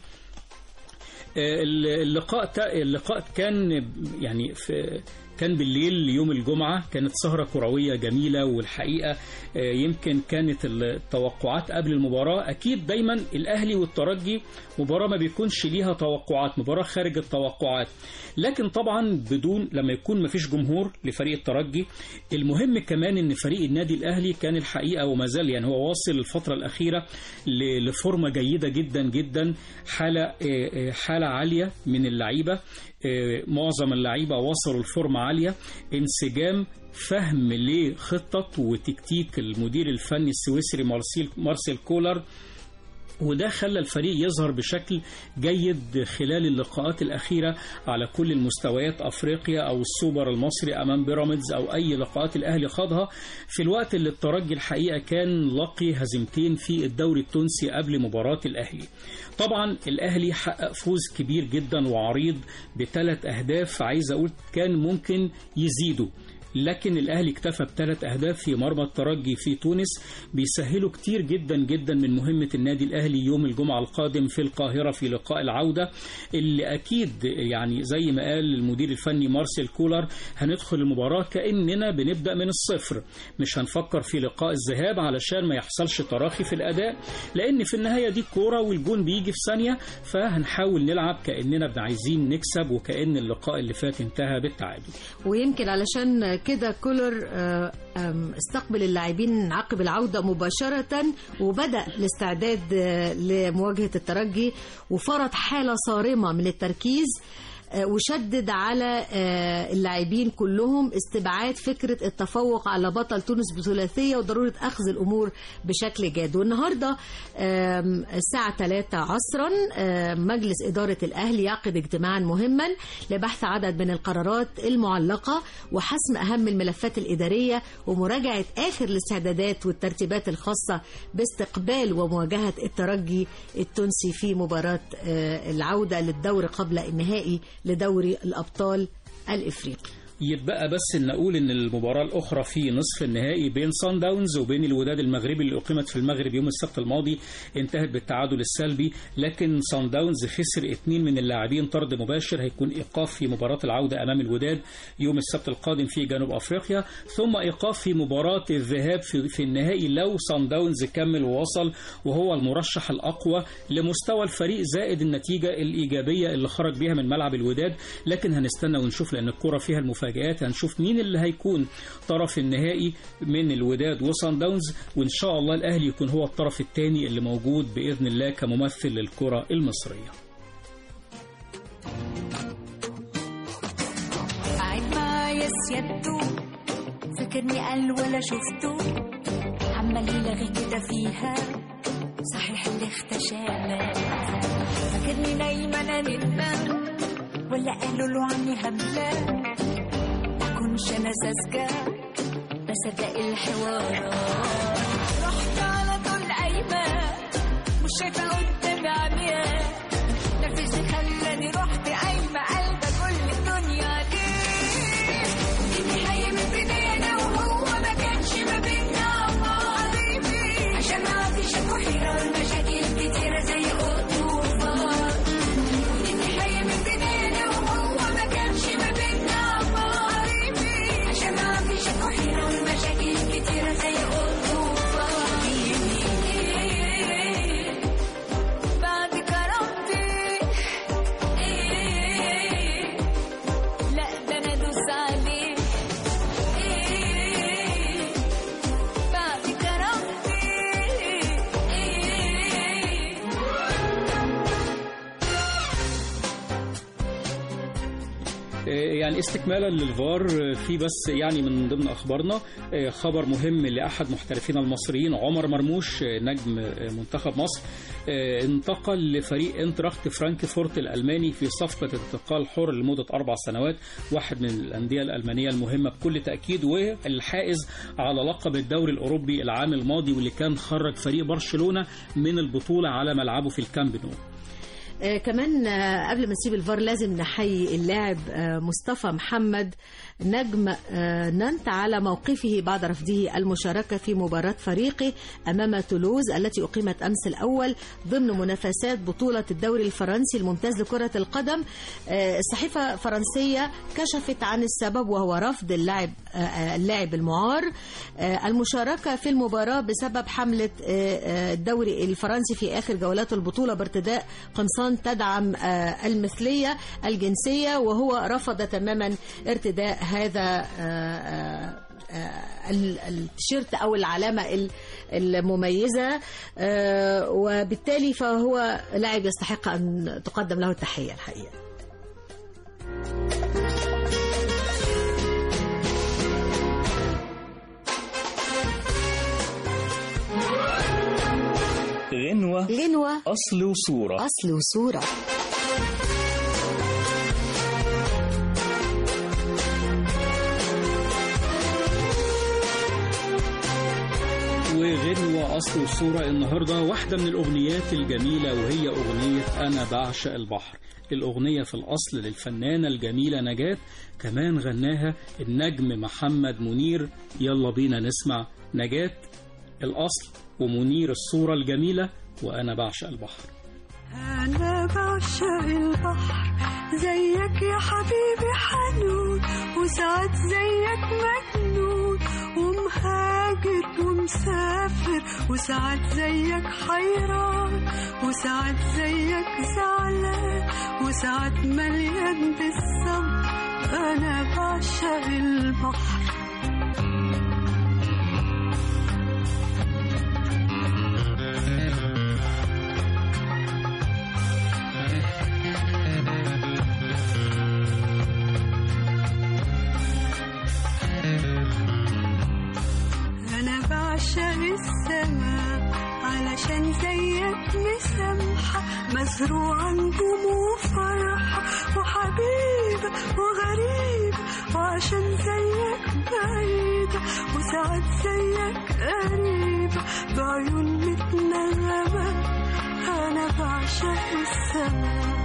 اللقاء تا- اللقاء كان يعني في كان بالليل يوم الجمعة كانت سهرة كروية جميلة والحقيقة آه، يمكن كانت التوقعات قبل المباراة أكيد دايما الأهلي والترجي مباراة ما بيكونش ليها توقعات مباراة خارج التوقعات لكن طبعا بدون لما يكون ما فيش جمهور لفريق الترجي المهم كمان ان فريق النادي الاهلي كان الحقيقه وما زال يعني هو واصل الفتره الاخيره ل- لفورمه جيده جدا جدا حاله آه، آه، حاله عاليه من اللعيبه آه، معظم اللعيبه وصلوا لفورمه عاليه انسجام فهم لخطه وتكتيك المدير الفني السويسري مارسيل مارسيل كولر وده خلى الفريق يظهر بشكل جيد خلال اللقاءات الأخيرة على كل المستويات أفريقيا أو السوبر المصري أمام بيراميدز أو أي لقاءات الأهلي خاضها في الوقت اللي الترجي الحقيقة كان لقي هزيمتين في الدوري التونسي قبل مباراة الأهلي طبعا الأهلي حقق فوز كبير جدا وعريض بثلاث أهداف عايز أقول كان ممكن يزيدوا لكن الأهلي اكتفى بثلاث أهداف في مرمى الترجي في تونس بيسهلوا كتير جدا جدا من مهمة النادي الأهلي يوم الجمعة القادم في القاهرة في لقاء العودة اللي أكيد يعني زي ما قال المدير الفني مارسيل كولر هندخل المباراة كأننا بنبدأ من الصفر مش هنفكر في لقاء الذهاب علشان ما يحصلش تراخي في الأداء لأن في النهاية دي كورة والجون بيجي في ثانية فهنحاول نلعب كأننا عايزين نكسب وكأن اللقاء اللي فات انتهى بالتعادل ويمكن علشان كده كولر آه، آم، استقبل اللاعبين عقب العودة مباشرة وبدأ الاستعداد آه، لمواجهة الترجي وفرض حالة صارمة من التركيز آه، وشدد على آه، اللاعبين كلهم استبعاد فكرة التفوق على بطل تونس بثلاثية وضرورة أخذ الأمور بشكل جاد والنهاردة آم، الساعة 3 عصرا آم، مجلس إدارة الأهلي يعقد اجتماعا مهما لبحث عدد من القرارات المعلقة وحسم أهم الملفات الإدارية ومراجعة آخر الاستعدادات والترتيبات الخاصة باستقبال ومواجهة الترجي التونسي في مباراة آه، العودة للدور قبل النهائي لدوري الأبطال الإفريقي يتبقى بس ان نقول ان المباراه الاخرى في نصف النهائي بين سان داونز وبين الوداد المغربي اللي اقيمت في المغرب يوم السبت الماضي انتهت بالتعادل السلبي لكن سان داونز خسر اثنين من اللاعبين طرد مباشر هيكون ايقاف في مباراه العوده امام الوداد يوم السبت القادم في جنوب افريقيا ثم ايقاف في مباراه الذهاب في, في النهائي لو سان داونز كمل ووصل وهو المرشح الاقوى لمستوى الفريق زائد النتيجه الايجابيه اللي خرج بيها من ملعب الوداد لكن هنستنى ونشوف لان الكره فيها المفاجآت هنشوف مين اللي هيكون طرف النهائي من الوداد وصن داونز وإن شاء الله الأهلي يكون هو الطرف الثاني اللي موجود بإذن الله كممثل للكرة المصرية قاعد معايا سيادته فاكرني قال ولا شفته عمال يلغي كده فيها صحيح اللي اختشانا فاكرني نايمة انا نمة ولا قالوا له عني هملة أكونش أنا ساذجة بصدق الحوار رحت على طول قايمة مش شايفة قدامي عمياء نفسي خلاني رحت قايمة قلبة كل الدنيا دي إني حي من بداية وهو ما كانش ما بينا حبيبي عشان ما فيش بحيرة المشاكل كتيرة زي قطوفة إني حي من بداية وهو ما كانش ما بينا حبيبي عشان ما فيش بحيرة المشاكل كتيرة زي قطوفة بعد كرامتي لا ده انا ادوس عليه بعد كرامتي يعني استكمالا للفار في بس يعني من ضمن اخبارنا خبر مهم لاحد محترفين المصريين عمر مرموش نجم منتخب مصر انتقل لفريق انتراخت فرانكفورت الالماني في صفقه انتقال حر لمده اربع سنوات واحد من الانديه الالمانيه المهمه بكل تاكيد والحائز على لقب الدوري الاوروبي العام الماضي واللي كان خرج فريق برشلونه من البطوله على ملعبه في الكامب نو آه كمان آه قبل ما نسيب الفار لازم نحيي اللاعب آه مصطفى محمد نجم آه نانت على موقفه بعد رفضه المشاركة في مباراة فريقه أمام تولوز التي أقيمت أمس الأول ضمن منافسات بطولة الدوري الفرنسي الممتاز لكرة القدم آه الصحيفة الفرنسية كشفت عن السبب وهو رفض اللاعب آه اللاعب المعار آه المشاركة في المباراة بسبب حملة آه الدوري الفرنسي في آخر جولات البطولة بارتداء قمصان تدعم المثلية الجنسية وهو رفض تماما ارتداء هذا التيشيرت أو العلامة المميزة وبالتالي فهو لاعب يستحق أن تقدم له التحية الحقيقة غنوة غنوة أصل وصورة أصل وصورة وغنوة أصل وصورة النهاردة واحدة من الأغنيات الجميلة وهي أغنية أنا بعشق البحر الأغنية في الأصل للفنانة الجميلة نجاة كمان غناها النجم محمد منير يلا بينا نسمع نجاة الأصل ومنير الصورة الجميلة وأنا بعشق البحر أنا بعشق البحر زيك يا حبيبي حنون وساعات زيك مجنون ومهاجر ومسافر وساعات زيك حيران وساعات زيك زعلان وساعات مليان بالصبر أنا بعشق البحر أنا بعشق السماء علشان زيك مسامحة مزروعة نجوم وفرحة وحبيبة وغريبة وعشان زيك بعيدة وساعات زيك قريبة بعيون متنغمة أنا بعشق السماء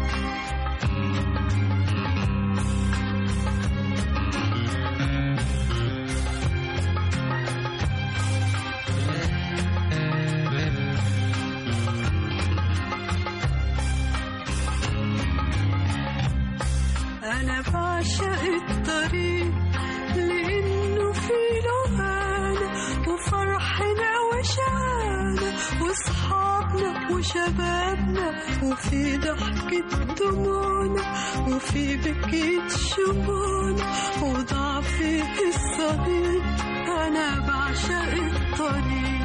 أنا بعشق الطريق لأنه فيه لغانا وفرحنا وشعانا وصحابنا وشبابنا وفي ضحكة دموعنا وفي بكية شموعنا وضعفي الصغير أنا بعشق الطريق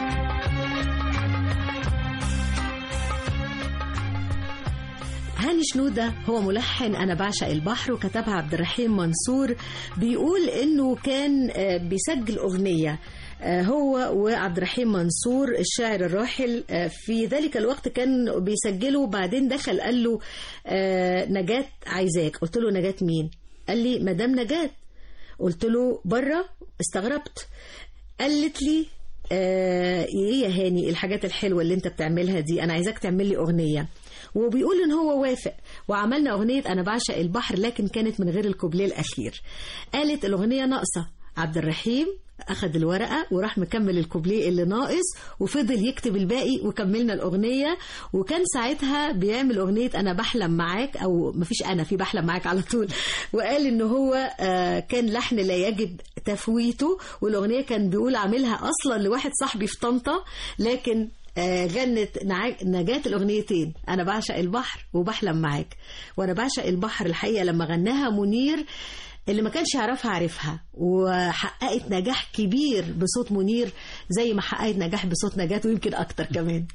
هاني شنودة هو ملحن أنا بعشق البحر وكتبها عبد الرحيم منصور بيقول إنه كان آه، بيسجل أغنية آه، هو وعبد الرحيم منصور الشاعر الراحل آه، في ذلك الوقت كان بيسجله وبعدين دخل قال له آه، نجاة عايزاك قلت له نجاة مين قال لي مدام نجاة قلت له بره استغربت قالت لي آه، ايه يا هاني الحاجات الحلوه اللي انت بتعملها دي انا عايزاك تعمل لي اغنيه وبيقول ان هو وافق وعملنا اغنيه انا بعشق البحر لكن كانت من غير الكوبليه الاخير قالت الاغنيه ناقصه عبد الرحيم اخذ الورقه وراح مكمل الكوبليه اللي ناقص وفضل يكتب الباقي وكملنا الاغنيه وكان ساعتها بيعمل اغنيه انا بحلم معاك او مفيش انا في بحلم معاك على طول وقال ان هو آه، كان لحن لا يجب تفويته والاغنيه كان بيقول عاملها اصلا لواحد صاحبي في طنطا لكن آه، غنت نع- نجاة الأغنيتين أنا بعشق البحر وبحلم معاك وأنا بعشق البحر الحقيقة لما غناها منير اللي ما كانش يعرفها عرفها وحققت نجاح كبير بصوت منير زي ما حققت نجاح بصوت نجاة ويمكن أكتر كمان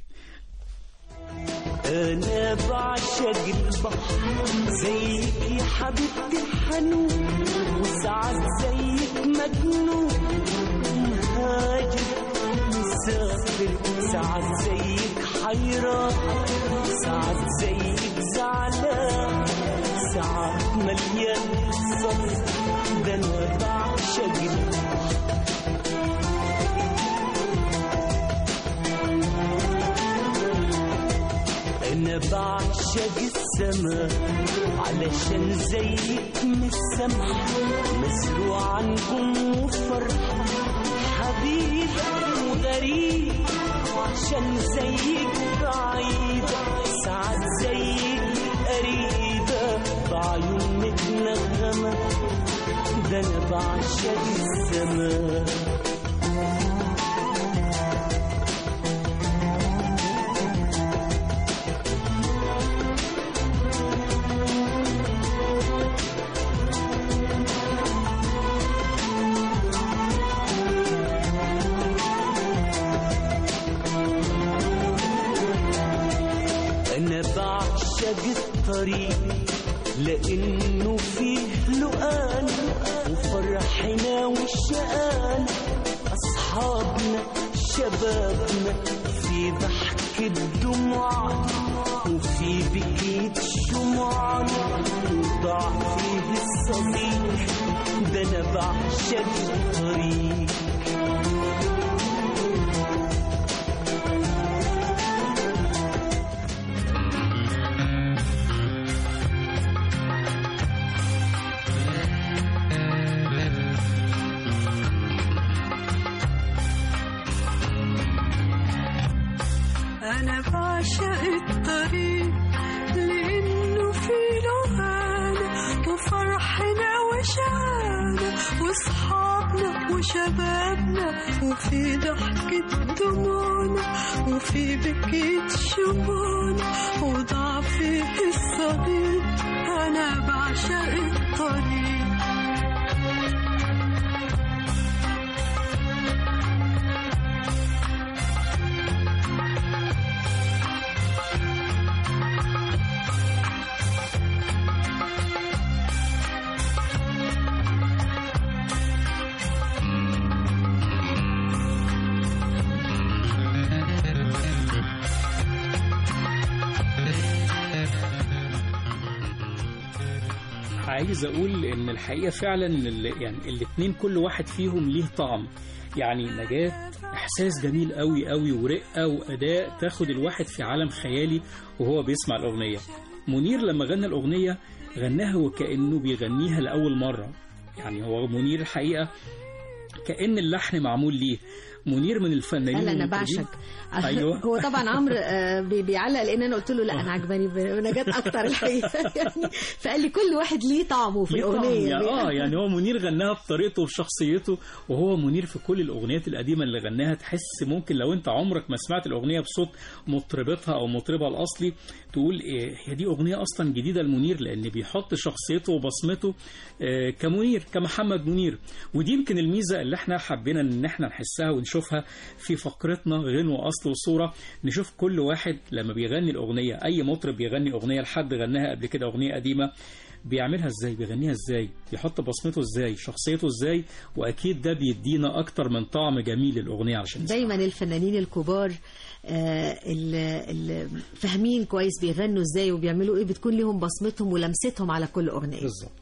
أنا بعشق البحر زيك يا حبيبتي حنون وساعات زيك مجنون مهاجر مسافر ساعات زيك حيران ساعات زيك زعلان ساعات مليان صبر ده أنا بعشق البحر أنا بعشق السما علشان زيك مسامح مزروع نجوم وفرحة حبيب وغريب وعشان زيك بعيدة ساعات زيك قريبة بعيون متنغمة ده أنا بعشق السما أنا بعشق الطريق لأنه فيه لقان وفرحنا والشقان أصحابنا شبابنا في ضحكة دموعنا وفي بكيت شموعنا وضاع فيه الصديق ده أنا بعشق الطريق بعشق الطريق لأنه في لغانا وفرحنا وشعانا وصحابنا وشبابنا وفي ضحكة دموعنا وفي بكية شموعنا وضعفي الصغير أنا بعشق الطريق عايز اقول ان الحقيقه فعلا ال- يعني الاثنين كل واحد فيهم ليه طعم يعني نجاة احساس جميل قوي قوي ورقه واداء تاخد الواحد في عالم خيالي وهو بيسمع الاغنيه منير لما غنى الاغنيه غناها وكانه بيغنيها لاول مره يعني هو منير الحقيقه كان اللحن معمول ليه منير من الفنانين قال انا المطربين. بعشق أيوة. هو طبعا عمرو آه، بي- بيعلق لان انا قلت له لا انا عجباني بنجاة اكتر الحقيقه يعني فقال لي كل واحد ليه طعمه في ليه طعم الاغنيه يعني اه يعني هو منير غناها بطريقته وبشخصيته وهو منير في كل الاغنيات القديمه اللي غناها تحس ممكن لو انت عمرك ما سمعت الاغنيه بصوت مطربتها او مطربها الاصلي تقول إيه هي دي اغنيه اصلا جديده لمنير لان بيحط شخصيته وبصمته آه، كمنير كمحمد منير ودي يمكن الميزه اللي احنا حبينا ان احنا نحسها ونشوفها في فقرتنا غنوه اصل وصوره نشوف كل واحد لما بيغني الاغنيه اي مطرب بيغني اغنيه لحد غناها قبل كده اغنيه قديمه بيعملها ازاي بيغنيها ازاي بيحط بصمته ازاي شخصيته ازاي واكيد ده بيدينا اكتر من طعم جميل للاغنيه علشان دايما الفنانين الكبار آه، اللي اللي فاهمين كويس بيغنوا ازاي وبيعملوا ايه بتكون ليهم بصمتهم ولمستهم على كل اغنيه بالظبط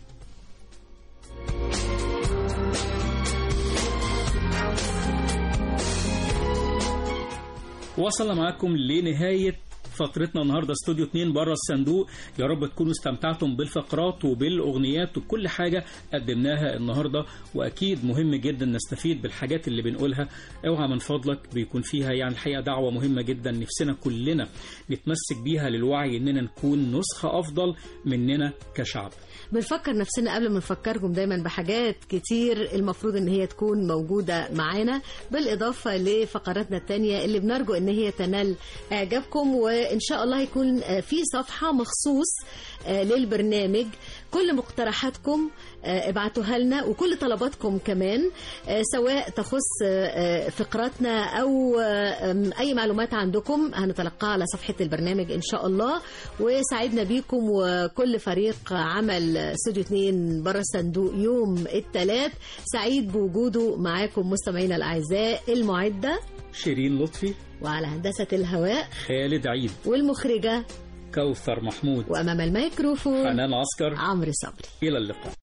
وصلنا معاكم لنهاية فترتنا النهارده استوديو 2 بره الصندوق يا رب تكونوا استمتعتم بالفقرات وبالاغنيات وكل حاجه قدمناها النهارده واكيد مهم جدا نستفيد بالحاجات اللي بنقولها اوعى من فضلك بيكون فيها يعني الحقيقه دعوه مهمه جدا نفسنا كلنا نتمسك بيها للوعي اننا نكون نسخه افضل مننا كشعب بنفكر نفسنا قبل ما نفكركم دايما بحاجات كتير المفروض ان هي تكون موجودة معانا بالاضافة لفقراتنا التانية اللي بنرجو ان هي تنال اعجابكم وان شاء الله يكون آه، في صفحة مخصوص آه، للبرنامج كل مقترحاتكم آه، ابعتوها لنا وكل طلباتكم كمان آه، سواء تخص آه، آه، فقراتنا او آه، آم، اي معلومات عندكم هنتلقاها على صفحة البرنامج ان شاء الله وسعدنا بيكم وكل فريق عمل استوديو 2 بره الصندوق يوم الثلاث سعيد بوجوده معاكم مستمعينا الاعزاء المعدة شيرين لطفي وعلى هندسة الهواء خالد عيد والمخرجة كوثر محمود وامام الميكروفون حنان عسكر عمرو صبري الى اللقاء